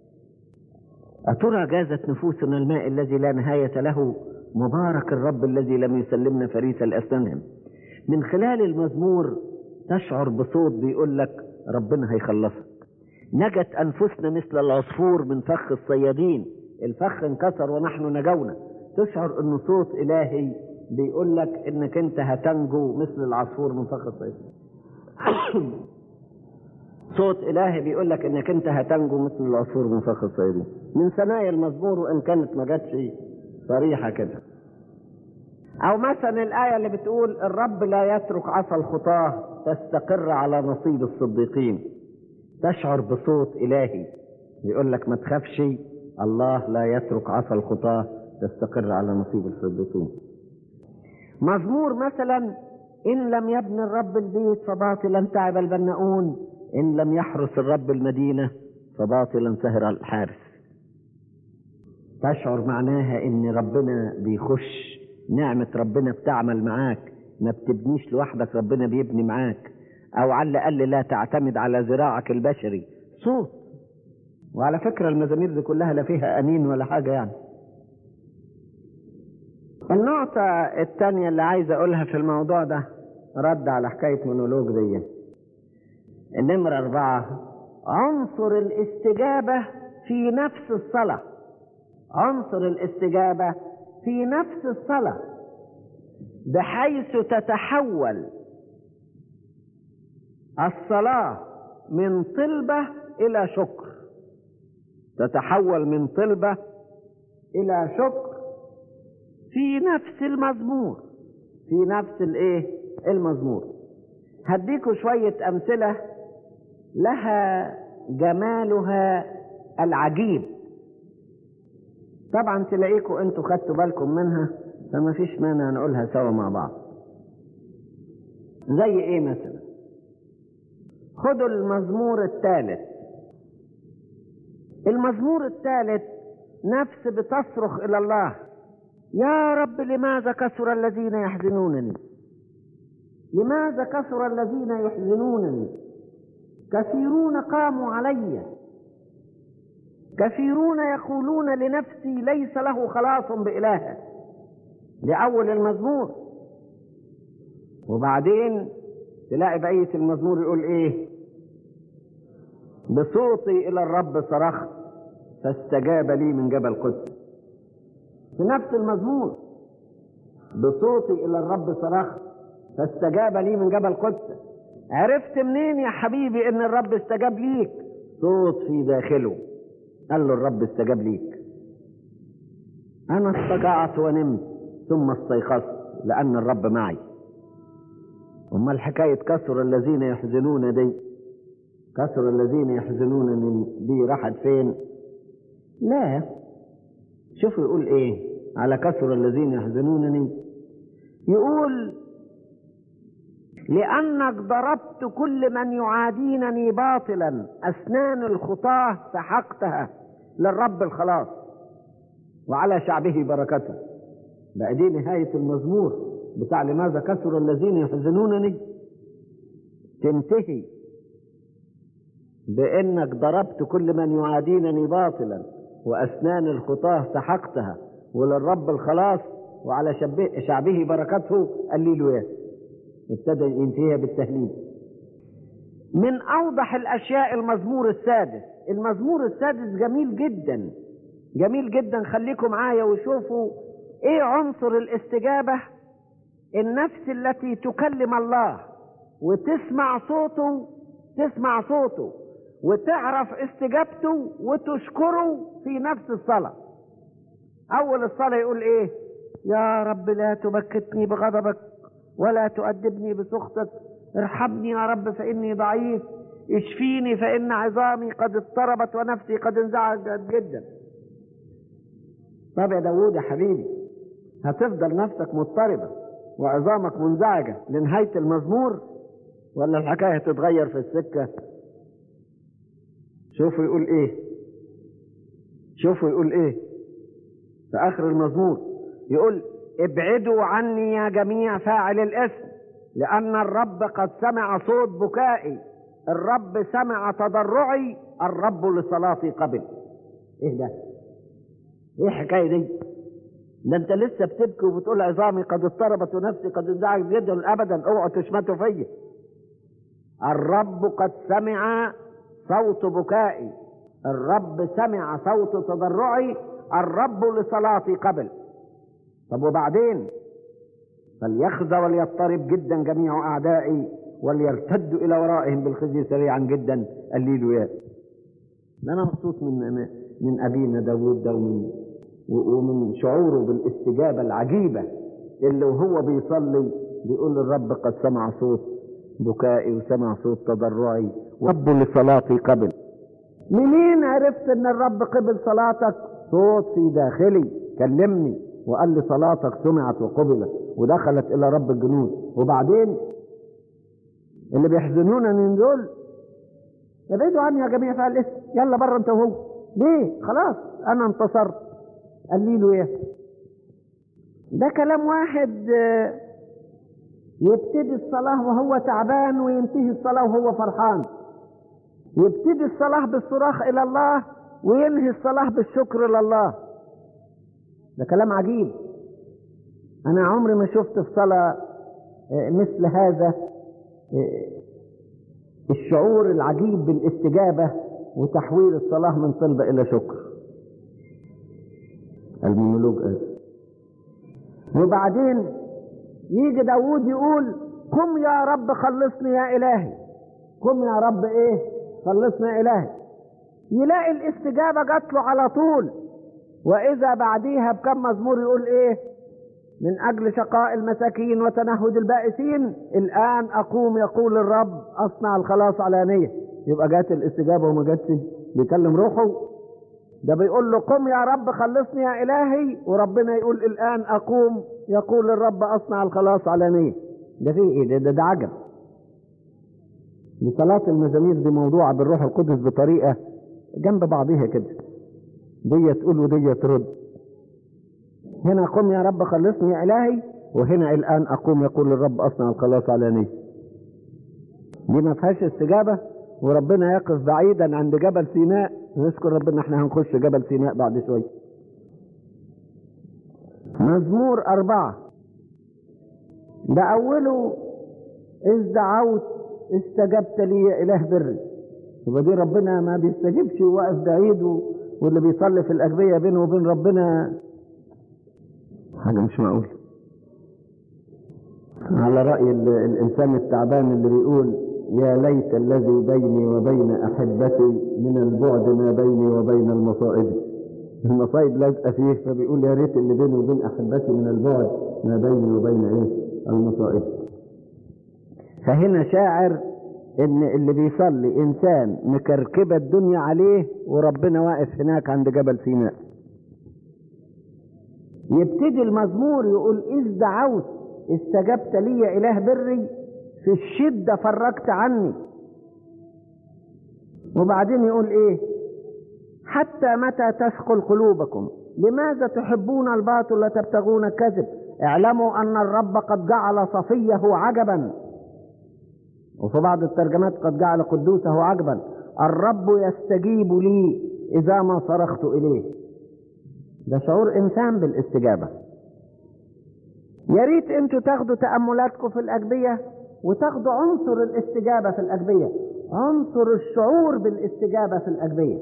اترى جازت نفوسنا الماء الذي لا نهايه له مبارك الرب الذي لم يسلمنا فريسا لاسنانهم من خلال المزمور تشعر بصوت بيقول لك ربنا هيخلصك نجت انفسنا مثل العصفور من فخ الصيادين الفخ انكسر ونحن نجونا تشعر ان صوت الهي بيقول لك انك انت هتنجو مثل العصفور من فخ الصيادين صوت الهي بيقول لك انك انت هتنجو مثل العصفور من فخ الصيادين من ثنايا المزمور وان كانت ما جاتش صريحه كده او مثلا الايه اللي بتقول الرب لا يترك عصا الخطاه تستقر على نصيب الصديقين تشعر بصوت الهي يقول لك ما تخافش الله لا يترك عصا الخطاة تستقر على نصيب الفردوسون مزمور مثلا إن لم يبني الرب البيت فباطلا تعب البناؤون إن لم يحرس الرب المدينة فباطلا سهر الحارس تشعر معناها إن ربنا بيخش نعمة ربنا بتعمل معاك ما بتبنيش لوحدك ربنا بيبني معاك أو على الأقل لا تعتمد على ذراعك البشري صوت وعلى فكرة المزامير دي كلها لا فيها أنين ولا حاجة يعني النقطة الثانية اللي عايز أقولها في الموضوع ده رد على حكاية مونولوج دي النمرة أربعة عنصر الاستجابة في نفس الصلاة عنصر الاستجابة في نفس الصلاة بحيث تتحول الصلاة من طلبة إلى شكر تتحول من طلبة إلى شكر في نفس المزمور في نفس الايه المزمور هديكوا شوية أمثلة لها جمالها العجيب طبعا تلاقيكوا انتوا خدتوا بالكم منها فما فيش مانع نقولها سوا مع بعض زي ايه مثلا خدوا المزمور الثالث المزمور الثالث نفس بتصرخ الى الله يا رب لماذا كثر الذين يحزنونني لماذا كثر الذين يحزنونني كثيرون قاموا علي كثيرون يقولون لنفسي ليس له خلاص بإله لأول المزمور وبعدين تلاقي بقية المزمور يقول ايه بصوتي إلى الرب صرخت فاستجاب لي من جبل قدس في نفس المزمور بصوتي إلى الرب صرخت فاستجاب لي من جبل قدس عرفت منين يا حبيبي ان الرب استجاب ليك صوت في داخله قال له الرب استجاب ليك انا استجعت ونمت ثم استيقظت لان الرب معي امال حكايه كسر الذين يحزنون دي كسر الذين يحزنون دي راحت فين لا شوفوا يقول ايه على كسر الذين يحزنونني يقول لأنك ضربت كل من يعادينني باطلا أسنان الخطاة سحقتها للرب الخلاص وعلى شعبه بركته بقى دي نهاية المزمور بتاع لماذا كثر الذين يحزنونني تنتهي بأنك ضربت كل من يعادينني باطلا وأسنان الخطاة سحقتها وللرب الخلاص وعلى شعبه بركته الليلويات ابتدى ينتهيها بالتهليل من اوضح الاشياء المزمور السادس المزمور السادس جميل جدا جميل جدا خليكم معايا وشوفوا ايه عنصر الاستجابه النفس التي تكلم الله وتسمع صوته تسمع صوته وتعرف استجابته وتشكره في نفس الصلاه اول الصلاه يقول ايه يا رب لا تبكتني بغضبك ولا تؤدبني بسخطك ارحمني يا رب فإني ضعيف اشفيني فإن عظامي قد اضطربت ونفسي قد انزعجت جدا طب يا داوود يا حبيبي هتفضل نفسك مضطربة وعظامك منزعجة لنهاية المزمور ولا الحكاية تتغير في السكة شوفوا يقول ايه شوفوا يقول ايه في اخر المزمور يقول ابعدوا عني يا جميع فاعل الاسم لأن الرب قد سمع صوت بكائي الرب سمع تضرعي الرب لصلاتي قبل ايه ده ايه الحكايه دي ده انت لسه بتبكي وبتقول عظامي قد اضطربت ونفسي قد انزعجت جدا ابدا اوعوا تشمتوا فيا الرب قد سمع صوت بكائي الرب سمع صوت تضرعي الرب لصلاتي قبل طب وبعدين فليخزى وليضطرب جدا جميع اعدائي وليرتدوا الى ورائهم بالخزي سريعا جدا الليلويا انا مبسوط من من ابينا داوود ده ومن ومن شعوره بالاستجابه العجيبه اللي وهو بيصلي بيقول للرب قد سمع صوت بكائي وسمع صوت تضرعي ورب لصلاتي قبل
منين عرفت ان الرب قبل صلاتك صوت في داخلي كلمني وقال لي صلاتك سمعت وقبلت ودخلت الى رب الجنود وبعدين اللي بيحزنونا من دول ابعدوا عني يا جميع فعل الاسم يلا بره انت وهو ليه خلاص انا انتصرت قال لي له ايه ده كلام واحد آه، يبتدي الصلاة وهو تعبان وينتهي الصلاة وهو فرحان يبتدي الصلاة بالصراخ إلى الله وينهي الصلاة بالشكر لله ده كلام عجيب أنا عمري ما شفت في صلاة آه، مثل هذا آه، الشعور العجيب بالاستجابة وتحويل الصلاة من طلبة إلى شكر المونولوج قال وبعدين يجي داوود يقول قم يا رب خلصني يا إلهي قم يا رب إيه خلصني يا إلهي يلاقي الاستجابة جات له على طول وإذا بعديها بكم مزمور يقول إيه من أجل شقاء المساكين وتنهد البائسين الآن أقوم يقول الرب أصنع الخلاص علانية يبقى جات الاستجابة وما جاتش بيكلم روحه ده بيقول له قم يا رب خلصني يا إلهي وربنا يقول الآن أقوم يقول الرب أصنع الخلاص علانية ده فيه إيه ده ده, ده عجب دي صلاة المزامير دي موضوعة بالروح القدس بطريقة جنب بعضها كده دي تقول ودي ترد هنا قم يا رب خلصني يا إلهي وهنا الآن أقوم يقول الرب أصنع الخلاص علانية دي ما فيهاش استجابة وربنا يقف بعيدا عند جبل سيناء نشكر ربنا احنا هنخش جبل سيناء بعد شوية مزمور أربعة ده أوله إذ دعوت استجبت لي يا إله بري يبقى دي ربنا ما بيستجيبش وواقف بعيد و- واللي بيصلي في الأجبية بينه وبين ربنا حاجة مش معقولة على رأي ال- الإنسان التعبان اللي بيقول يا ليت الذي بيني وبين أحبتي من البعد ما بيني وبين المصائب المصايب لازقة فيه فبيقول يا ريت اللي بيني وبين أحبتي من البعد ما بيني وبين إيه المصائب فهنا شاعر ان اللي بيصلي انسان مكركبه الدنيا عليه وربنا واقف هناك عند جبل سيناء يبتدي المزمور يقول اذ دعوت استجبت لي يا اله بري في الشده فرجت عني وبعدين يقول ايه حتى متى تثقل قلوبكم لماذا تحبون الباطل وتبتغون الكذب اعلموا ان الرب قد جعل صفيه عجبا وفي بعض الترجمات قد جعل قدوسه عجبا الرب يستجيب لي اذا ما صرخت اليه ده شعور انسان بالاستجابه يا ريت انتوا تاخدوا تاملاتكم في الاجبيه وتاخدوا عنصر الاستجابه في الاجبيه عنصر الشعور بالاستجابه في الاجبيه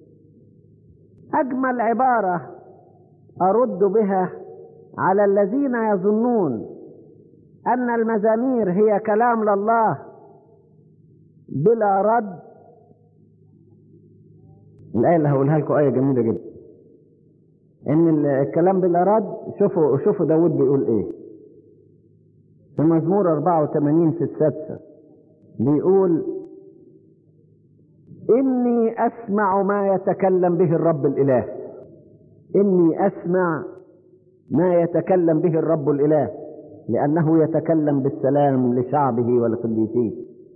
اجمل عباره ارد بها على الذين يظنون ان المزامير هي كلام لله بلا رد الآية اللي هقولها لكم آية جميلة جدا إن الكلام بلا رد شوفوا شوفوا داود بيقول إيه في مزمور 84 في السادسة بيقول إني أسمع ما يتكلم به الرب الإله إني أسمع ما يتكلم به الرب الإله لأنه يتكلم بالسلام لشعبه ولقديسيه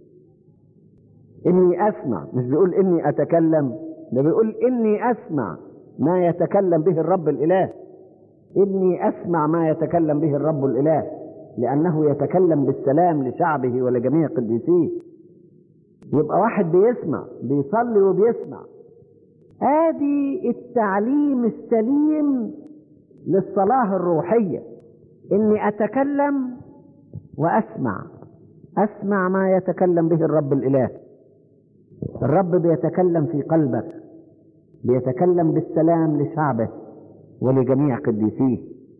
إني أسمع مش بيقول إني أتكلم ده بيقول إني أسمع ما يتكلم به الرب الإله إني أسمع ما يتكلم به الرب الإله لأنه يتكلم بالسلام لشعبه ولجميع قديسيه يبقى واحد بيسمع بيصلي وبيسمع ادي التعليم السليم للصلاة الروحية اني اتكلم واسمع اسمع ما يتكلم به الرب الاله الرب بيتكلم في قلبك بيتكلم بالسلام لشعبه ولجميع قديسيه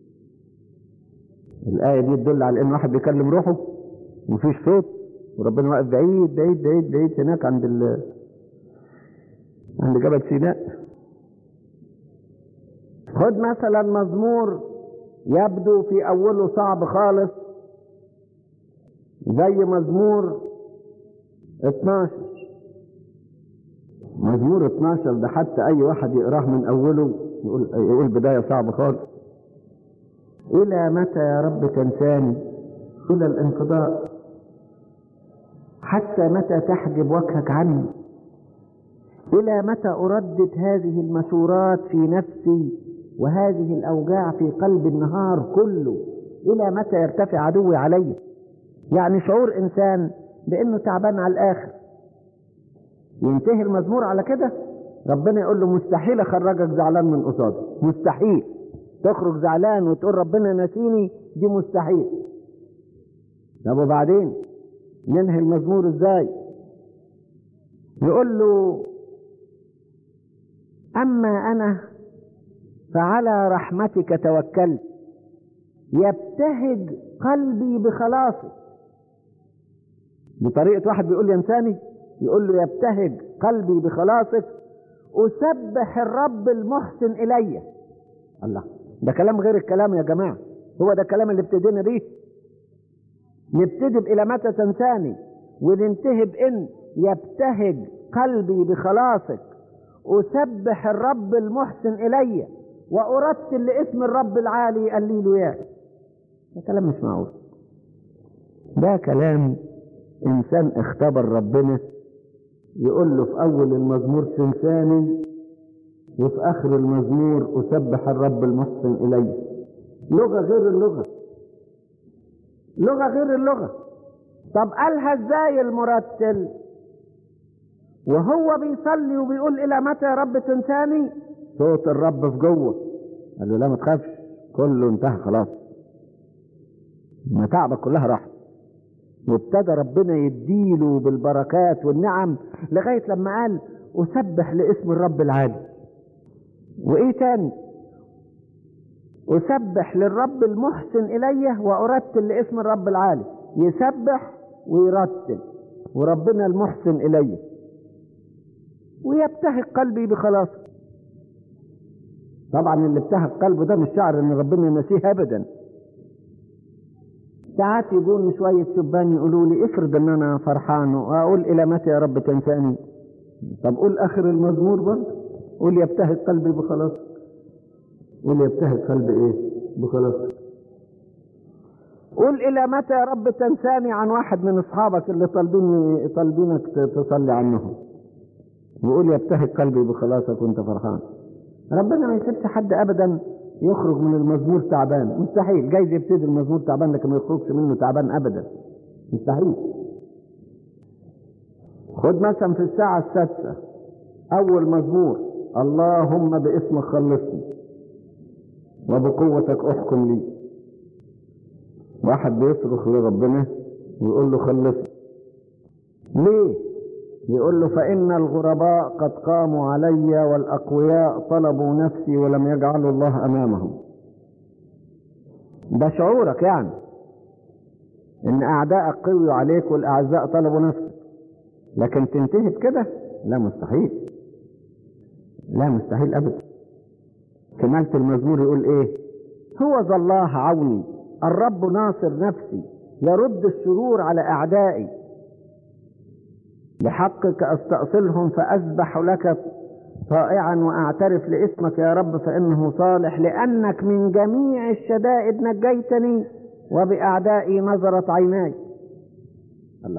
الآية دي تدل على إن واحد بيكلم روحه ومفيش صوت وربنا واقف بعيد بعيد بعيد بعيد هناك عند ال عند جبل سيناء خد مثلا مزمور يبدو في أوله صعب خالص زي مزمور 12
مزمور 12 ده حتى اي واحد يقراه من اوله يقول يقول بدايه صعبه خالص الى متى يا رب تنساني الى الانقضاء حتى متى تحجب وجهك عني الى متى اردد هذه المشورات في نفسي وهذه الاوجاع في قلب النهار كله الى متى يرتفع عدوي علي يعني شعور انسان بانه تعبان على الاخر ينتهي المزمور على كده ربنا يقول له مستحيل اخرجك زعلان من قصادي مستحيل تخرج زعلان وتقول ربنا نسيني دي مستحيل طب وبعدين ننهي المزمور ازاي يقول له اما انا فعلى رحمتك توكلت يبتهج قلبي بخلاصك بطريقة واحد بيقول لي انساني يقول له يبتهج قلبي بخلاصك أسبح الرب المحسن إلي الله ده كلام غير الكلام يا جماعة هو ده الكلام اللي ابتدينا بيه نبتدي بإلى متى تنساني وننتهي بإن يبتهج قلبي بخلاصك أسبح الرب المحسن إلي وأرتل لاسم الرب العالي قال لي له يا ده كلام مش معقول ده كلام إنسان اختبر ربنا يقول له في أول المزمور تنساني وفي آخر المزمور أسبح الرب المحسن إلي لغة غير اللغة لغة غير اللغة طب قالها ازاي المرتل وهو بيصلي وبيقول إلى متى يا رب تنساني صوت الرب في جوه قال له لا ما تخافش كله انتهى خلاص متاعبك كلها راحت وابتدى ربنا يديله بالبركات والنعم لغاية لما قال أسبح لاسم الرب العالي وإيه تاني أسبح للرب المحسن إليه وأرتل لاسم الرب العالي يسبح ويرتل وربنا المحسن إليه ويبتهج قلبي بخلاصه طبعا اللي ابتهج قلبه ده مش شعر ان ربنا نسيه ابدا ساعات يجوني شوية شبان يقولوا لي افرض ان انا فرحان واقول الى متى يا رب تنساني طب قول اخر المزمور برضه قول يبتهج قلبي بخلاص قول يبتهج قلبي ايه بخلاص قول الى متى يا رب تنساني عن واحد من اصحابك اللي طالبين طالبينك تصلي عنهم وقول يبتهج قلبي بخلاصك وانت فرحان ربنا ما يسيبش حد ابدا يخرج من المزمور تعبان مستحيل جايز يبتدي المزمور تعبان لكن ما يخرجش منه تعبان ابدا مستحيل خد مثلا في الساعة السادسة أول مزمور اللهم باسمك خلصني وبقوتك احكم لي واحد بيصرخ لربنا ويقول له خلصني ليه يقول له فإن الغرباء قد قاموا علي والأقوياء طلبوا نفسي ولم يجعلوا الله أمامهم ده شعورك يعني إن أعدائك قويوا عليك والأعزاء طلبوا نفسك لكن تنتهي بكده لا مستحيل لا مستحيل أبدا كمالة المزمور يقول إيه هو ذا الله عوني الرب ناصر نفسي يرد الشرور على أعدائي بحقك استأصلهم فأسبح لك طائعا وأعترف لاسمك يا رب فإنه صالح لأنك من جميع الشدائد نجيتني وبأعدائي نظرت عيناي الله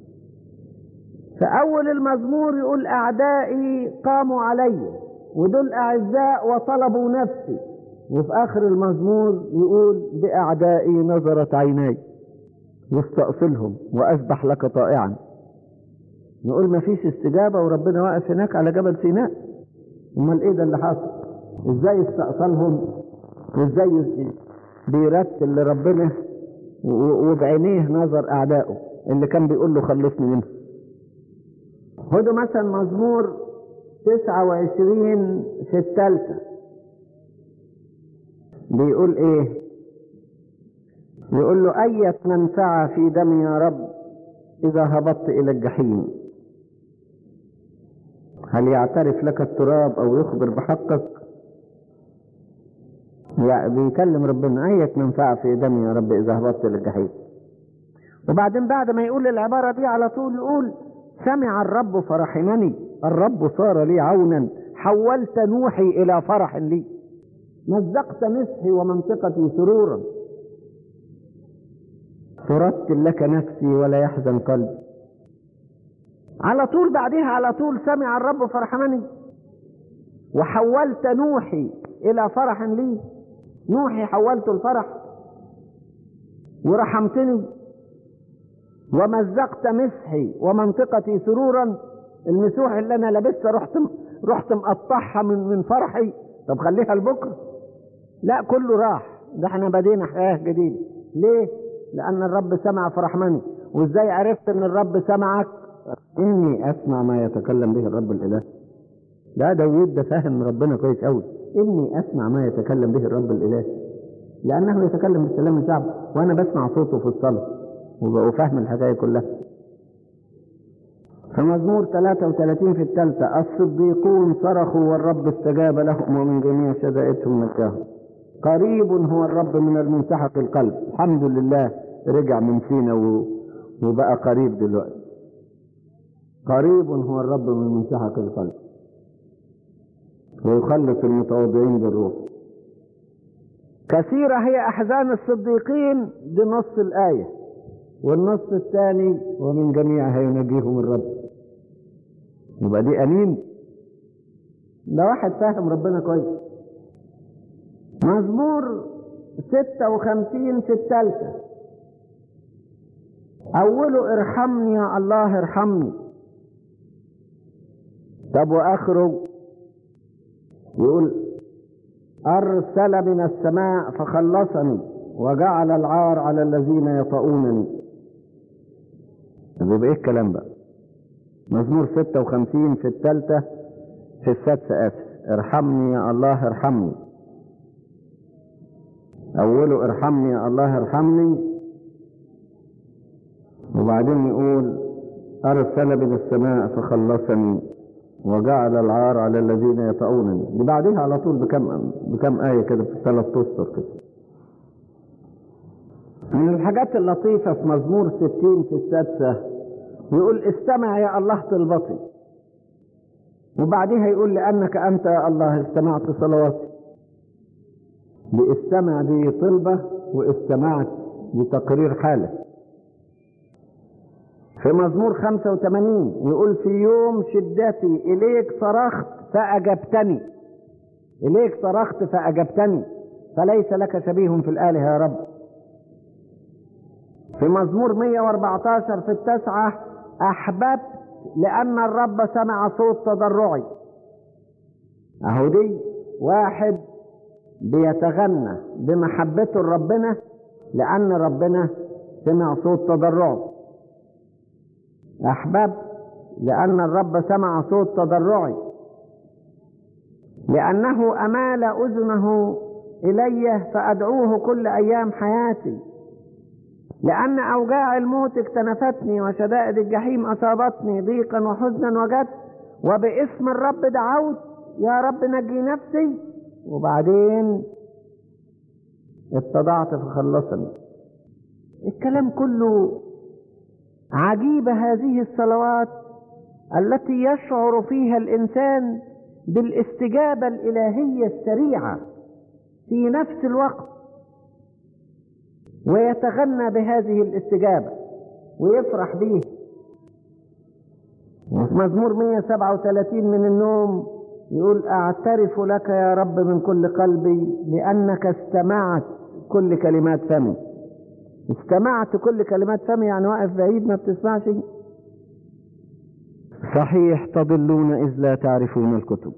فأول المزمور يقول أعدائي قاموا علي ودول أعزاء وطلبوا نفسي وفي آخر المزمور يقول بأعدائي نظرت عيناي واستأصلهم وأسبح لك طائعا نقول ما فيش استجابة وربنا واقف هناك على جبل سيناء امال ايه ده اللي حاصل ازاي استأصلهم وازاي بيرتل لربنا وبعينيه نظر اعدائه اللي كان بيقول له خلصني منه خدوا مثلا مزمور 29 في الثالثة بيقول ايه يقول له أية منفعة في دم يا رب إذا هبطت إلى الجحيم هل يعترف لك التراب او يخبر بحقك يعني بيكلم ربنا اية منفعة في دمي يا رب اذا هبطت للجحيم وبعدين بعد ما يقول العبارة دي على طول يقول
سمع الرب فرحمني الرب صار لي عونا حولت نوحي إلى فرح لي مزقت مسحي ومنطقتي سرورا ترتل لك نفسي ولا يحزن قلبي على طول بعدها على طول سمع الرب فرحمني وحولت نوحي إلى فرح لي نوحي حولته الفرح ورحمتني ومزقت مسحي ومنطقتي سرورا المسوح اللي انا لابسها رحت رحت مقطعها من من فرحي طب خليها لبكره لا كله راح ده احنا بدينا حياه جديده ليه لان الرب سمع فرحمني وازاي عرفت ان الرب سمعك اني اسمع ما يتكلم به الرب الاله لا داوود ده فاهم ربنا كويس قوي اني اسمع ما يتكلم به الرب الاله لانه يتكلم بالسلام الشعب وانا بسمع صوته في الصلاه وبقوا فاهم الحكايه كلها في مزمور 33 في الثالثة الصديقون صرخوا والرب استجاب لهم ومن جميع شدائدهم نجاهم قريب هو الرب من المنسحق القلب الحمد لله رجع من سينا و... وبقى قريب دلوقتي قريب هو الرب من منسحق القلب ويخلص المتواضعين بالروح كثيرة هي أحزان الصديقين دي نص الآية والنص الثاني ومن جميعها ينجيهم الرب يبقى دي أمين ده واحد فاهم ربنا كويس مزمور ستة وخمسين في الثالثة أوله ارحمني يا الله ارحمني طب وآخره يقول أرسل من السماء فخلصني وجعل العار على الذين يطؤونني يبقى ايه الكلام بقى مزمور 56 في الثالثة في السادسة آسف ارحمني يا الله ارحمني أوله ارحمني يا الله ارحمني وبعدين يقول أرسل من السماء فخلصني وجعل العار على الذين يطؤونني دي بعدها على طول بكم بكم آية كده في ثلاث أسطر كده من الحاجات اللطيفة في مزمور 60 في السادسة يقول استمع يا الله طلبتي وبعدها يقول لأنك أنت يا الله استمعت صلواتي باستمع دي طلبة واستمعت بتقرير حالة في مزمور 85 يقول في يوم شدتي إليك صرخت فأجبتني إليك صرخت فأجبتني فليس لك شبيه في الآلهة يا رب في مزمور 114 في التسعة أحببت لأن الرب سمع صوت تضرعي أهو دي واحد بيتغنى بمحبته لربنا لأن ربنا سمع صوت تضرعه أحببت لأن الرب سمع صوت تضرعي لأنه أمال أذنه إلي فأدعوه كل أيام حياتي لأن أوجاع الموت اكتنفتني وشدائد الجحيم أصابتني ضيقا وحزنا وجدت وباسم الرب دعوت يا رب نجي نفسي وبعدين اتضعت فخلصني الكلام كله عجيب هذه الصلوات التي يشعر فيها الإنسان بالاستجابة الإلهية السريعة في نفس الوقت ويتغنى بهذه الاستجابة ويفرح به وفي مزمور 137 من النوم يقول اعترف لك يا رب من كل قلبي لانك استمعت كل كلمات فمي استمعت كل كلمات فمي يعني واقف بعيد ما بتسمعش صحيح تضلون اذ لا تعرفون الكتب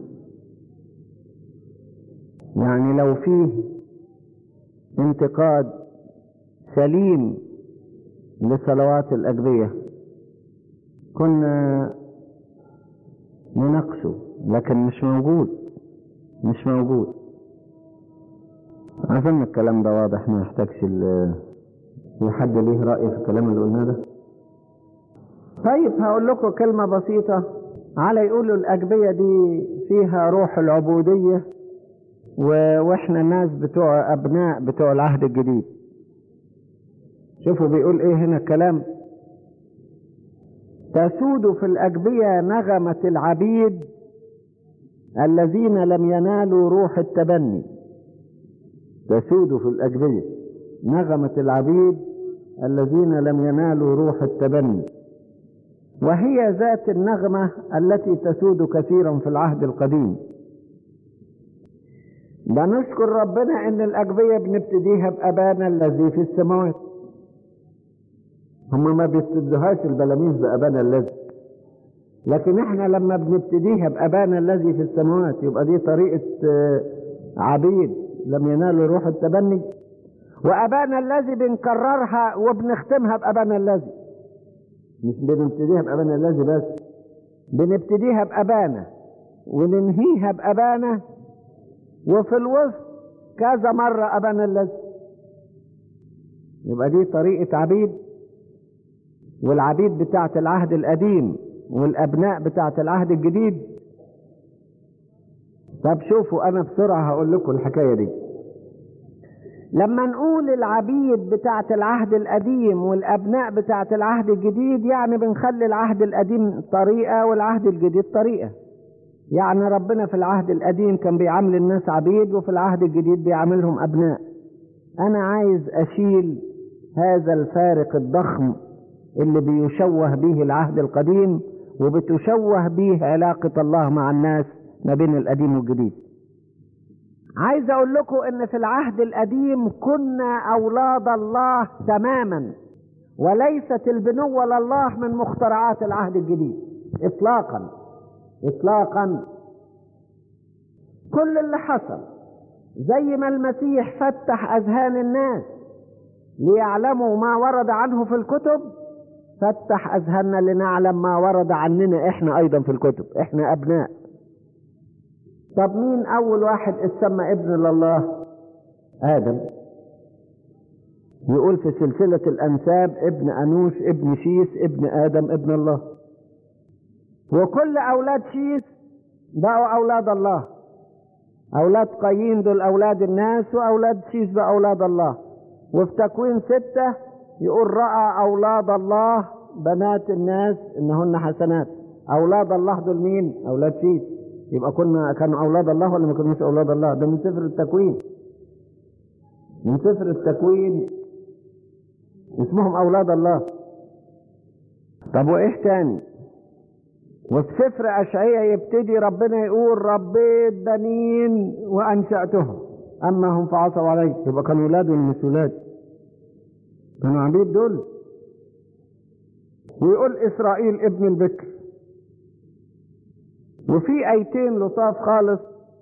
يعني لو فيه انتقاد سليم لصلوات الأجبية كنا نناقشه لكن مش موجود مش موجود أظن الكلام ده واضح ما يحتاجش في حد ليه رأي في الكلام اللي قلناه ده طيب هقول لكم كلمة بسيطة على يقولوا الأجبية دي فيها روح العبودية و... واحنا الناس بتوع أبناء بتوع العهد الجديد شوفوا بيقول ايه هنا الكلام تسود في الأجبية نغمة العبيد الذين لم ينالوا روح التبني تسود في الأجبية نغمة العبيد الذين لم ينالوا روح التبني وهي ذات النغمة التي تسود كثيرا في العهد القديم بنشكر ربنا ان الأجبية بنبتديها بأبانا الذي في السماوات هم ما بيبتدوهاش البلاميذ بأبانا الذي لكن احنا لما بنبتديها بأبانا الذي في السماوات يبقى دي طريقة آه، عبيد لم ينالوا روح التبني وأبانا الذي بنكررها وبنختمها بأبانا الذي مش بنبتديها بأبانا الذي بس بنبتديها بأبانا وننهيها بأبانا وفي الوسط كذا مرة أبانا الذي يبقى دي طريقة عبيد والعبيد بتاعت العهد القديم والأبناء بتاعت العهد الجديد طب شوفوا أنا بسرعة هقول لكم الحكاية دي لما نقول العبيد بتاعت العهد القديم والأبناء بتاعت العهد الجديد يعني بنخلي العهد القديم طريقة والعهد الجديد طريقة يعني ربنا في العهد القديم كان بيعامل الناس عبيد وفي العهد الجديد بيعاملهم أبناء أنا عايز أشيل هذا الفارق الضخم اللي بيشوه به العهد القديم وبتشوه به علاقة الله مع الناس ما بين القديم والجديد عايز اقول لكم ان في العهد القديم كنا اولاد الله تماما وليست البنوة لله من مخترعات العهد الجديد اطلاقا اطلاقا كل اللي حصل زي ما المسيح فتح اذهان الناس ليعلموا ما ورد عنه في الكتب فتح اذهاننا لنعلم ما ورد عننا احنا ايضا في الكتب احنا ابناء طب مين اول واحد اتسمى ابن لله ادم يقول في سلسلة الانساب ابن انوش ابن شيس ابن ادم ابن الله وكل اولاد شيس بقوا اولاد الله اولاد قايين دول اولاد الناس واولاد شيس بقوا اولاد الله وفي تكوين ستة يقول رأى اولاد الله بنات الناس انهن حسنات اولاد الله دول مين اولاد شيس يبقى كنا كانوا اولاد الله ولا ما كانوش اولاد الله ده من سفر التكوين من سفر التكوين اسمهم اولاد الله طب وايه تاني وفي سفر اشعياء يبتدي ربنا يقول ربيت بنين وانشاتهم اما هم فعصوا علي يبقى كانوا ولاد ولا مش ولاد كانوا عبيد دول ويقول اسرائيل ابن البكر وفي ايتين لطاف خالص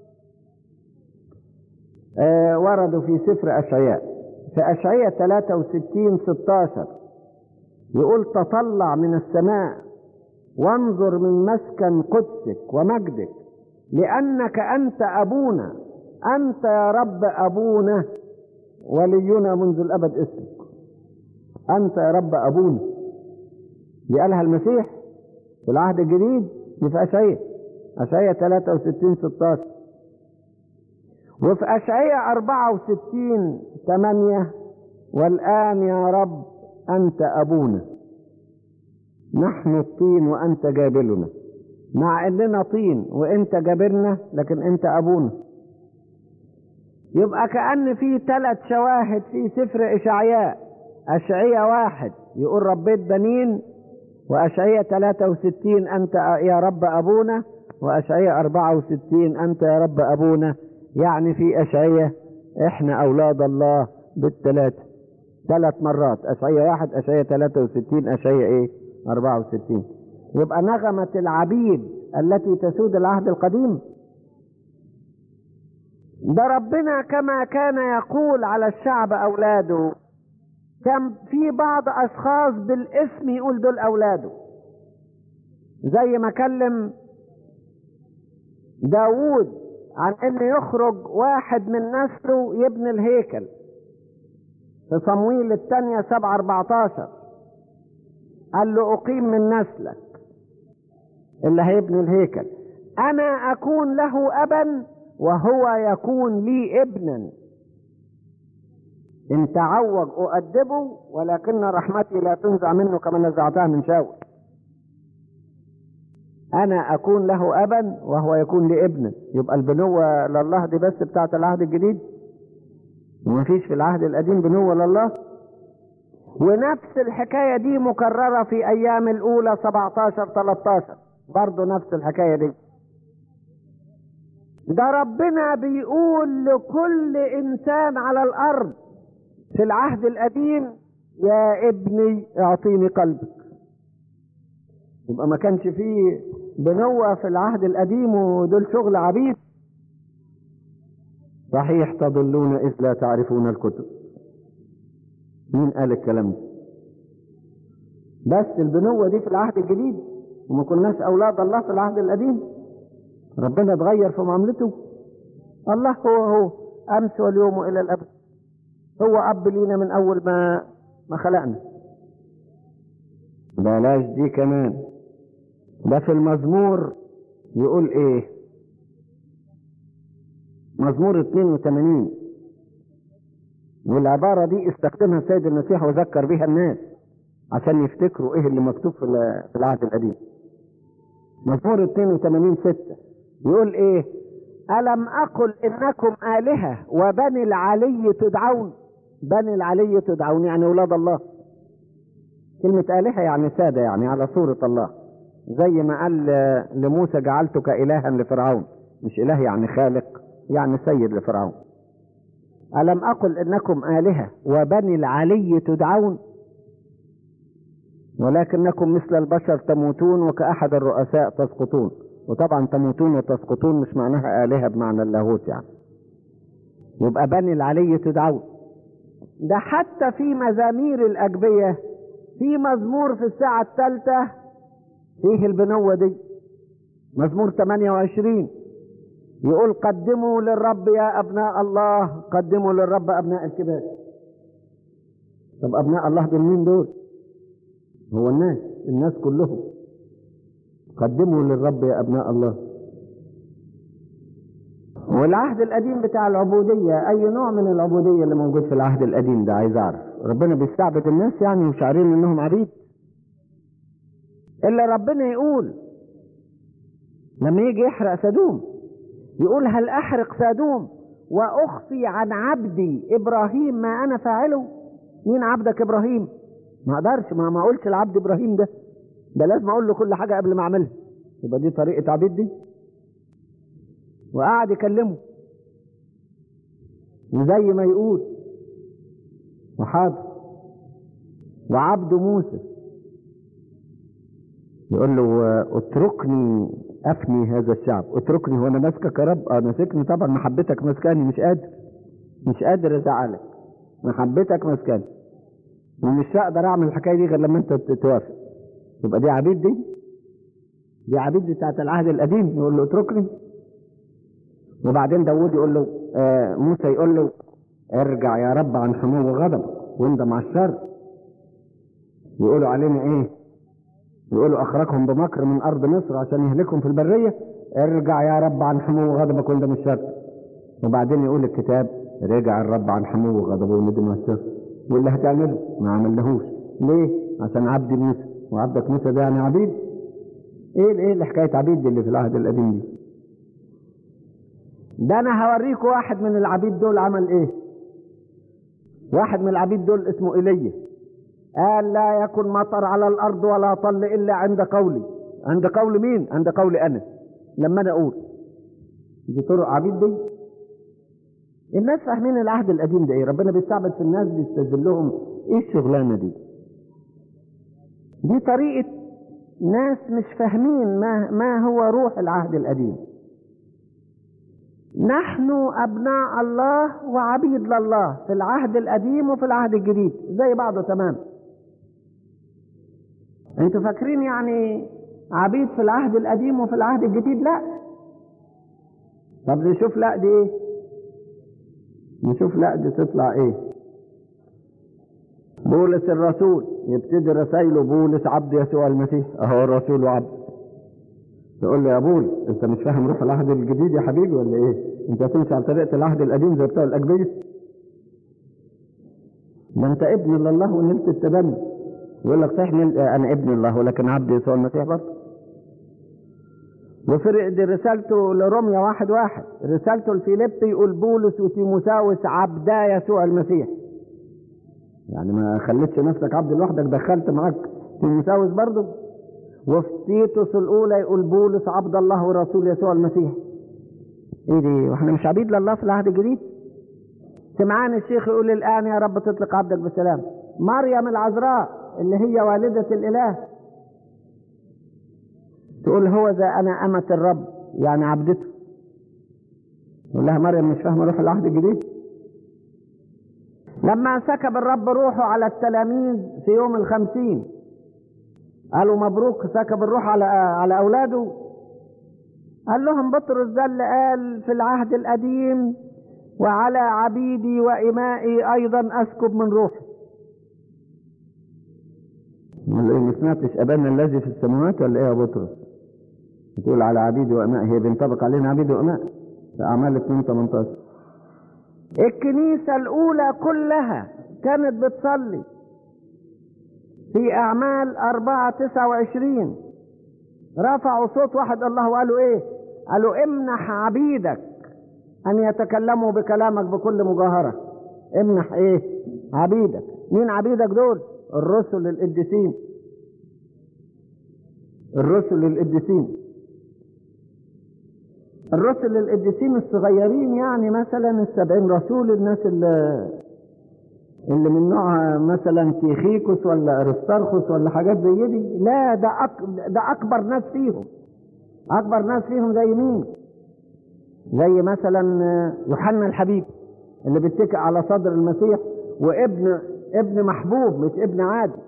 آه وردوا في سفر اشعياء في اشعياء 63 16 يقول تطلع من السماء وانظر من مسكن قدسك ومجدك لانك انت ابونا انت يا رب ابونا ولينا منذ الابد اسمك انت يا رب ابونا دي قالها المسيح في العهد الجديد دي في اشعياء أشعية 63 16 وفي أشعية 64 8 والآن يا رب أنت أبونا نحن الطين وأنت جابلنا مع إننا طين وأنت جابرنا لكن أنت أبونا يبقى كأن في ثلاث شواهد في سفر إشعياء أشعية واحد يقول ربيت بنين وأشعية 63 أنت يا رب أبونا وأشعية 64 أنت يا رب أبونا يعني في أشعية إحنا أولاد الله بالثلاثة ثلاث مرات أشعية واحد أشعية 63 أشعية إيه 64 يبقى نغمة العبيد التي تسود العهد القديم ده ربنا كما كان يقول على الشعب أولاده كان في بعض أشخاص بالاسم يقول دول أولاده زي ما كلم داوود عن ان يخرج واحد من نسله يبني الهيكل في صمويل الثانية سبعة اربعتاشر قال له اقيم من نسلك اللي هيبني الهيكل انا اكون له ابا وهو يكون لي ابنا ان تعوج اؤدبه ولكن رحمتي لا تنزع منه كما نزعتها من شاول انا اكون له ابا وهو يكون لي ابنا يبقى البنوة لله دي بس بتاعت العهد الجديد ومفيش في العهد القديم بنوة لله ونفس الحكاية دي مكررة في ايام الاولى 17 13 برضه نفس الحكاية دي ده ربنا بيقول لكل انسان على الارض في العهد القديم يا ابني اعطيني قلبك يبقى ما كانش فيه بنوة في العهد القديم ودول شغل عبيد صحيح تضلون إذ لا تعرفون الكتب مين قال الكلام ده بس البنوة دي في العهد الجديد وما كناش أولاد الله في العهد القديم ربنا اتغير في معاملته الله هو هو أمس واليوم إلى الأبد هو أب لينا من أول ما ما خلقنا بلاش دي كمان ده في المزمور يقول ايه مزمور 82 والعبارة دي استخدمها السيد المسيح وذكر بها الناس عشان يفتكروا ايه اللي مكتوب في في العهد القديم مزمور 82 6 يقول ايه ألم أقل إنكم آلهة وبني العلي تدعون بني العلي تدعون يعني أولاد الله كلمة آلهة يعني سادة يعني على صورة الله زي ما قال لموسى جعلتك إلها لفرعون مش إله يعني خالق يعني سيد لفرعون ألم أقل إنكم آلهة وبني العلي تدعون ولكنكم مثل البشر تموتون وكأحد الرؤساء تسقطون وطبعا تموتون وتسقطون مش معناها آلهة بمعنى اللاهوت يعني يبقى بني العلي تدعون ده حتى في مزامير الأجبية في مزمور في الساعة الثالثة فيه البنوة دي مزمور 28 يقول قدموا للرب يا أبناء الله قدموا للرب أبناء الكبار طب أبناء الله دول مين دول هو الناس الناس كلهم قدموا للرب يا أبناء الله والعهد القديم بتاع العبودية أي نوع من العبودية اللي موجود في العهد القديم ده عايز أعرف ربنا بيستعبد الناس يعني ومش عارفين إنهم عبيد إلا ربنا يقول لما يجي يحرق سدوم يقول هل أحرق سدوم وأخفي عن عبدي إبراهيم ما أنا فاعله مين عبدك إبراهيم ما أقدرش ما ما أقولش العبد إبراهيم ده ده لازم أقول له كل حاجة قبل ما أعملها يبقى دي طريقة عبيد دي وقعد يكلمه وزي ما يقول وحاضر وعبد موسى يقول له اتركني افني هذا الشعب اتركني وانا ماسكك يا رب اه ماسكني طبعا محبتك ماسكاني مش قادر مش قادر ازعلك محبتك ماسكاني ومش هقدر اعمل الحكايه دي غير لما انت توافق يبقى دي عبيد دي دي عبيد بتاعت العهد القديم يقول له اتركني وبعدين داود يقول له آه موسى يقول له ارجع يا رب عن حمو غضبك واندم على الشر يقولوا علينا ايه يقولوا اخرجهم بمكر من ارض مصر عشان يهلكهم في البريه ارجع يا رب عن حمو غضبك واندم الشر وبعدين يقول الكتاب رجع الرب عن حمو غضبه وندم الشر واللي هتعمله ما عملناهوش ليه عشان عبد موسى وعبدك موسى ده يعني عبيد ايه ايه اللي حكايه عبيد دي اللي في العهد القديم دي ده انا هوريكم واحد من العبيد دول عمل ايه واحد من العبيد دول اسمه ايليا قال لا يكن مطر على الارض ولا طل الا عند قولي عند قول مين عند قولي انا لما انا اقول دي طرق عبيد دي الناس فاهمين العهد القديم ده ايه ربنا بيستعبد في الناس بيستذلهم ايه الشغلانه دي دي طريقه ناس مش فاهمين ما ما هو روح العهد القديم نحن أبناء الله وعبيد لله في العهد القديم وفي العهد الجديد زي بعضه تمام انتوا فاكرين يعني عبيد في العهد القديم وفي العهد الجديد لا طب نشوف لا دي ايه نشوف لا دي تطلع ايه بولس الرسول يبتدي رسائله بولس عبد يسوع المسيح اهو الرسول وعبد تقول له يا بول انت مش فاهم روح العهد الجديد يا حبيبي ولا ايه انت هتمشي على طريقه العهد القديم زي بتوع الاجبيه ده انت ابن لله ونلت التبني يقول لك صحيح انا ابن الله ولكن عبد يسوع المسيح برضه وفي دي رسالته لروميا واحد واحد رسالته لفيليبي يقول بولس وتيموساوس عبدا يسوع المسيح يعني ما خليتش نفسك عبد لوحدك دخلت معاك تيموساوس برضه وفي تيتوس الاولى يقول بولس عبد الله ورسول يسوع المسيح ايه دي واحنا مش عبيد لله في العهد الجديد سمعان الشيخ يقول الان يا رب تطلق عبدك بسلام مريم العذراء اللي هي والدة الاله تقول هو ذا انا امة الرب يعني عبدته يقول لها مريم مش فاهمه روح العهد الجديد لما سكب الرب روحه على التلاميذ في يوم الخمسين قالوا مبروك سكب الروح على على اولاده قال لهم بطرس ده اللي قال في العهد القديم وعلى عبيدي وإمائي أيضا أسكب من روحي
ما سمعتش أبانا الذي في السماوات ولا إيه يا بطرس؟ بتقول على عبيدي وإمائي هي بينطبق علينا عبيدي وإماء في أعمال 2 18
الكنيسة الأولى كلها كانت بتصلي في أعمال أربعة تسعة وعشرين رفعوا صوت واحد الله وقالوا إيه قالوا امنح عبيدك أن يتكلموا بكلامك بكل مجاهرة امنح إيه عبيدك مين عبيدك دول الرسل القديسين الرسل القديسين الرسل القديسين الصغيرين يعني مثلا السبعين رسول الناس اللي اللي من نوع مثلا تيخيكوس ولا ارسترخس ولا حاجات زي دي لا ده أك... ده اكبر ناس فيهم اكبر ناس فيهم زي مين زي مثلا يوحنا الحبيب اللي بيتكئ على صدر المسيح وابن ابن محبوب مش ابن عادي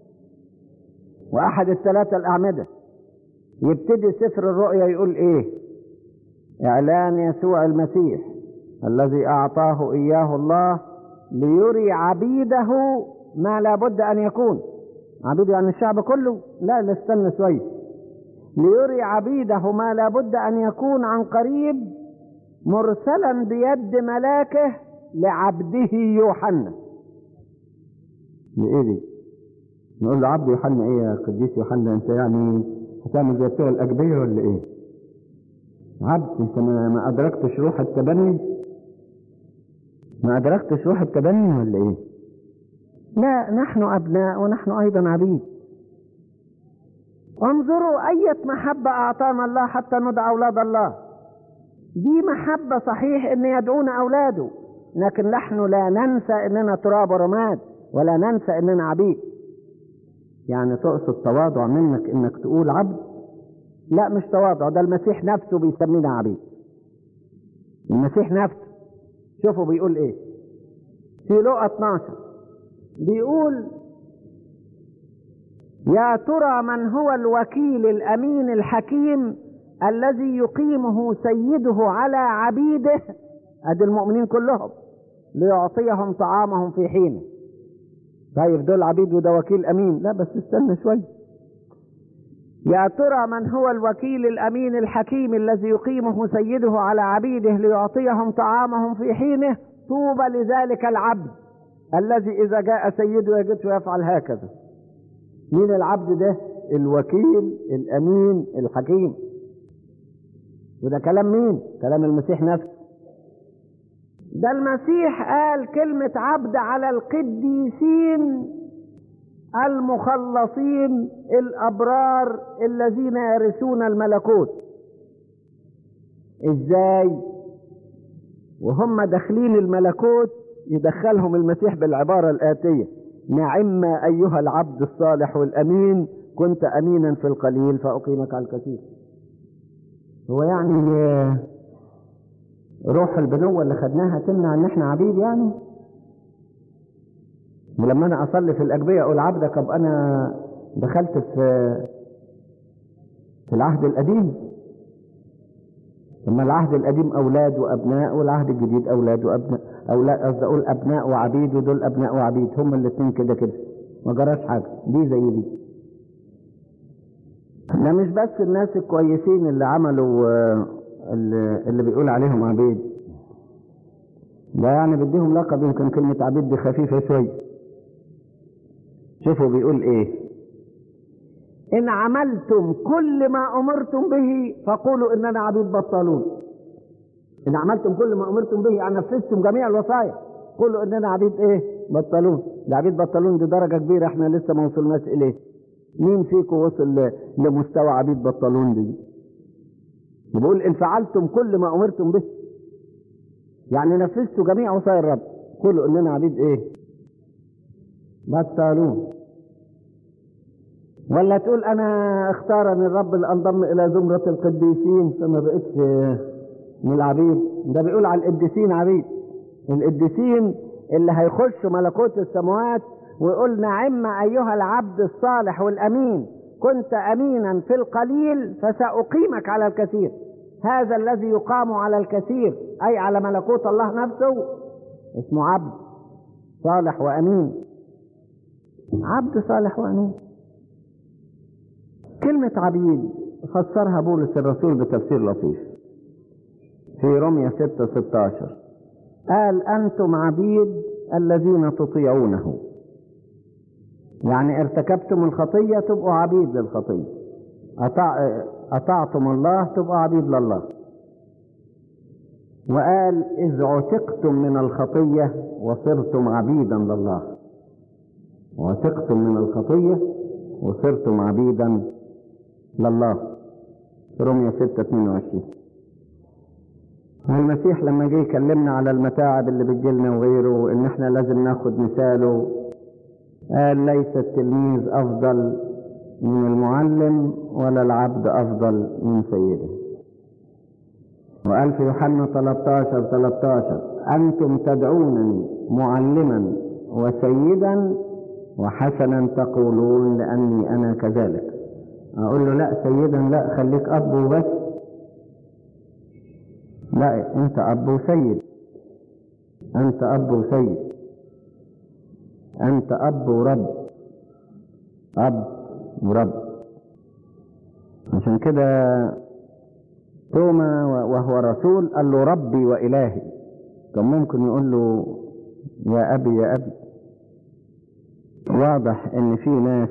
واحد الثلاثه الاعمده يبتدي سفر الرؤيا يقول ايه اعلان يسوع المسيح الذي اعطاه اياه الله ليري عبيده ما لابد ان يكون عبيده يعني الشعب كله لا لا استنى شويه ليري عبيده ما لابد ان يكون عن قريب مرسلا بيد ملاكه لعبده يوحنا
ايه دي؟ نقول له عبد يوحنا ايه يا قديس يوحنا انت يعني هتعمل زي بتوع الاجبيه ولا ايه؟ عبد انت ما, ما ادركتش روح التبني؟ ما ادركتش روح التبني ولا ايه؟
لا نحن ابناء ونحن ايضا عبيد انظروا أية محبة أعطانا الله حتى ندعى أولاد الله دي محبة صحيح إن يدعونا أولاده لكن نحن لا ننسى إننا تراب ورماد ولا ننسى إننا عبيد
يعني تقصد تواضع منك إنك تقول عبد
لا مش تواضع ده المسيح نفسه بيسمينا عبيد المسيح نفسه شوفوا بيقول ايه في لقى 12 بيقول يا ترى من هو الوكيل الامين الحكيم الذي يقيمه سيده على عبيده ادي المؤمنين كلهم ليعطيهم طعامهم في حينه طيب دول عبيد وده وكيل امين لا بس استنى شويه يا ترى من هو الوكيل الامين الحكيم الذي يقيمه سيده على عبيده ليعطيهم طعامهم في حينه طوبى لذلك العبد الذي اذا جاء سيده يجده يفعل هكذا مين العبد ده الوكيل الامين الحكيم وده كلام مين كلام المسيح نفسه ده المسيح قال كلمة عبد على القديسين المخلصين الأبرار الذين يرثون الملكوت ازاي وهم داخلين الملكوت يدخلهم المسيح بالعبارة الآتية نعم أيها العبد الصالح والأمين كنت أمينا في القليل فأقيمك على الكثير
هو يعني روح البنوة اللي خدناها تمنع ان احنا عبيد يعني ولما انا اصلي في الاجبية اقول عبدك ابقى انا دخلت في في العهد القديم ثم العهد القديم اولاد وابناء والعهد الجديد اولاد وابناء اولاد قصدي اقول ابناء وعبيد ودول ابناء وعبيد هما الاثنين كده كده ما جراش حاجه دي زي دي
ده مش بس الناس الكويسين اللي عملوا
اللي, اللي بيقول عليهم عبيد ده يعني بديهم لقب يمكن كلمة عبيد دي خفيفة شوية شوفوا بيقول ايه
إن عملتم كل ما أمرتم به فقولوا إننا عبيد بطلون إن عملتم كل ما أمرتم به يعني نفذتم جميع الوصايا قولوا إننا عبيد إيه بطلون ده عبيد بطلون دي درجة كبيرة إحنا لسه ما وصلناش إليه مين فيكم وصل ل- لمستوى عبيد بطلون دي بيقول إن فعلتم كل ما أمرتم به يعني نفذتوا جميع وصايا الرب قولوا إننا عبيد إيه بطلون ولا تقول انا اختارني الرب لانضم الى زمرة القديسين فما بقتش من العبيد ده بيقول على القديسين عبيد القديسين اللي هيخشوا ملكوت السماوات ويقول نعم ايها العبد الصالح والامين كنت امينا في القليل فساقيمك على الكثير هذا الذي يقام على الكثير اي على ملكوت الله نفسه اسمه عبد صالح وامين عبد صالح وامين كلمة عبيد فسرها بولس الرسول بتفسير لطيف في رمية 6 16 قال أنتم عبيد الذين تطيعونه يعني ارتكبتم الخطية تبقوا عبيد للخطية أطع... أطعتم الله تبقوا عبيد لله وقال إذ عتقتم من الخطية وصرتم عبيدا لله وعتقتم من الخطية وصرتم عبيدا لله رمية 6 22 المسيح لما جه يكلمنا على المتاعب اللي بتجيلنا وغيره ان احنا لازم ناخد مثاله قال ليس التلميذ افضل من المعلم ولا العبد افضل من سيده وقال في يوحنا 13 13 انتم تدعونني معلما وسيدا وحسنا تقولون لاني انا كذلك اقول له لا سيدا لا خليك اب وبس لا انت اب وسيد انت اب وسيد انت اب ورب اب ورب عشان كده توما وهو رسول قال له ربي والهي كان ممكن يقول له يا ابي يا ابي واضح ان في ناس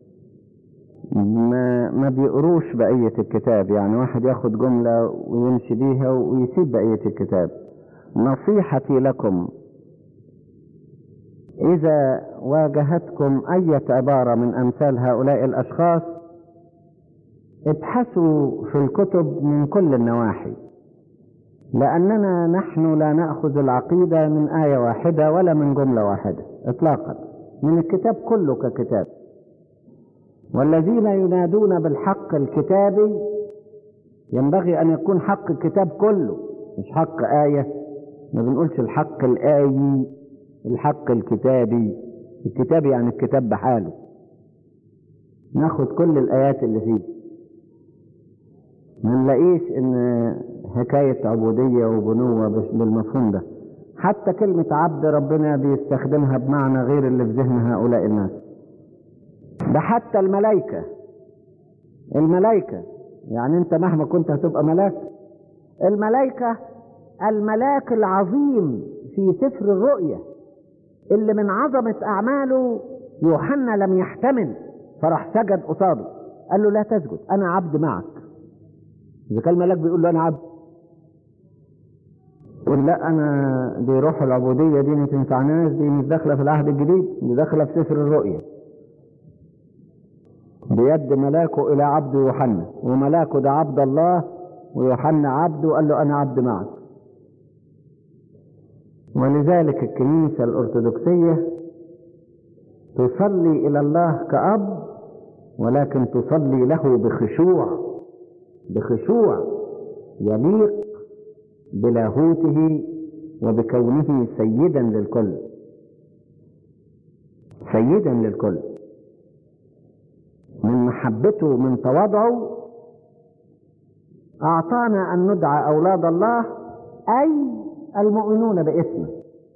ما ما بيقروش بقية الكتاب يعني واحد ياخد جملة ويمشي بيها ويسيب بقية الكتاب نصيحتي لكم إذا واجهتكم أي عبارة من أمثال هؤلاء الأشخاص ابحثوا في الكتب من كل النواحي لأننا نحن لا نأخذ العقيدة من آية واحدة ولا من جملة واحدة إطلاقا من الكتاب كله ككتاب والذين ينادون بالحق الكتابي ينبغي أن يكون حق الكتاب كله مش حق آية ما بنقولش الحق الآيي الحق الكتابي الكتاب يعني الكتاب بحاله ناخد كل الآيات اللي فيه ما نلاقيش ان حكاية عبودية وبنوة بالمفهوم ده حتى كلمة عبد ربنا بيستخدمها بمعنى غير اللي في ذهن هؤلاء الناس ده حتى الملائكة الملائكة يعني انت مهما كنت هتبقى ملاك الملائكة الملاك العظيم في سفر الرؤيا اللي من عظمة أعماله يوحنا لم يحتمل فراح سجد قصاده قال له لا تسجد أنا عبد معك إذا كان الملاك بيقول له أنا عبد يقول لا أنا دي روح العبودية دي ما تنفعناش دي مش داخلة في العهد الجديد دي داخلة في سفر الرؤيا بيد ملاكه إلى عبد يوحنا وملاكه ده عبد الله ويوحنا عبده قال له أنا عبد معك ولذلك الكنيسة الأرثوذكسية تصلي إلى الله كأب ولكن تصلي له بخشوع بخشوع يليق بلاهوته وبكونه سيدا للكل سيدا للكل من محبته من تواضعه أعطانا أن ندعى أولاد الله أي المؤمنون باسمه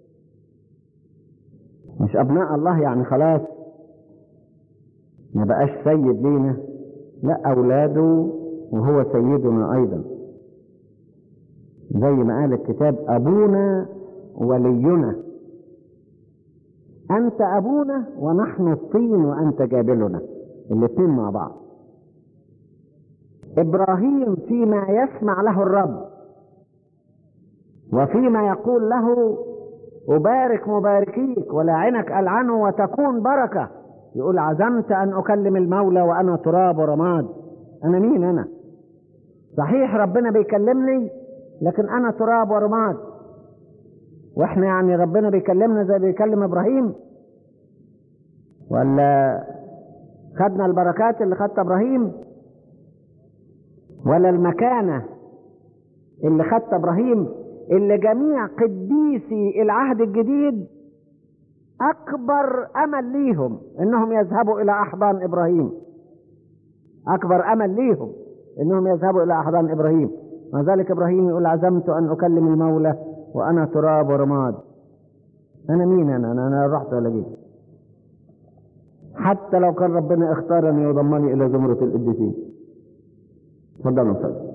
مش أبناء الله يعني خلاص ما بقاش سيد لينا لا أولاده وهو سيدنا أيضا زي ما قال الكتاب أبونا ولينا أنت أبونا ونحن الطين وأنت جابلنا الاثنين مع بعض ابراهيم فيما يسمع له الرب وفيما يقول له أبارك مباركيك ولعنك ألعنه وتكون بركة يقول عزمت أن أكلم المولى وأنا تراب ورماد أنا مين أنا صحيح ربنا بيكلمني لكن أنا تراب ورماد وإحنا يعني ربنا بيكلمنا زي بيكلم إبراهيم ولا خدنا البركات اللي خدتها إبراهيم ولا المكانة اللي خدتها إبراهيم اللي جميع قديسي العهد الجديد أكبر أمل ليهم إنهم يذهبوا إلى أحضان إبراهيم أكبر أمل ليهم إنهم يذهبوا إلى أحضان إبراهيم مع ذلك إبراهيم يقول عزمت أن أكلم المولى وأنا تراب ورماد أنا مين أنا أنا, أنا رحت ولا جيت حتى لو كان ربنا اختارني وضمني إلى زمرة القديسين تفضلوا صلوا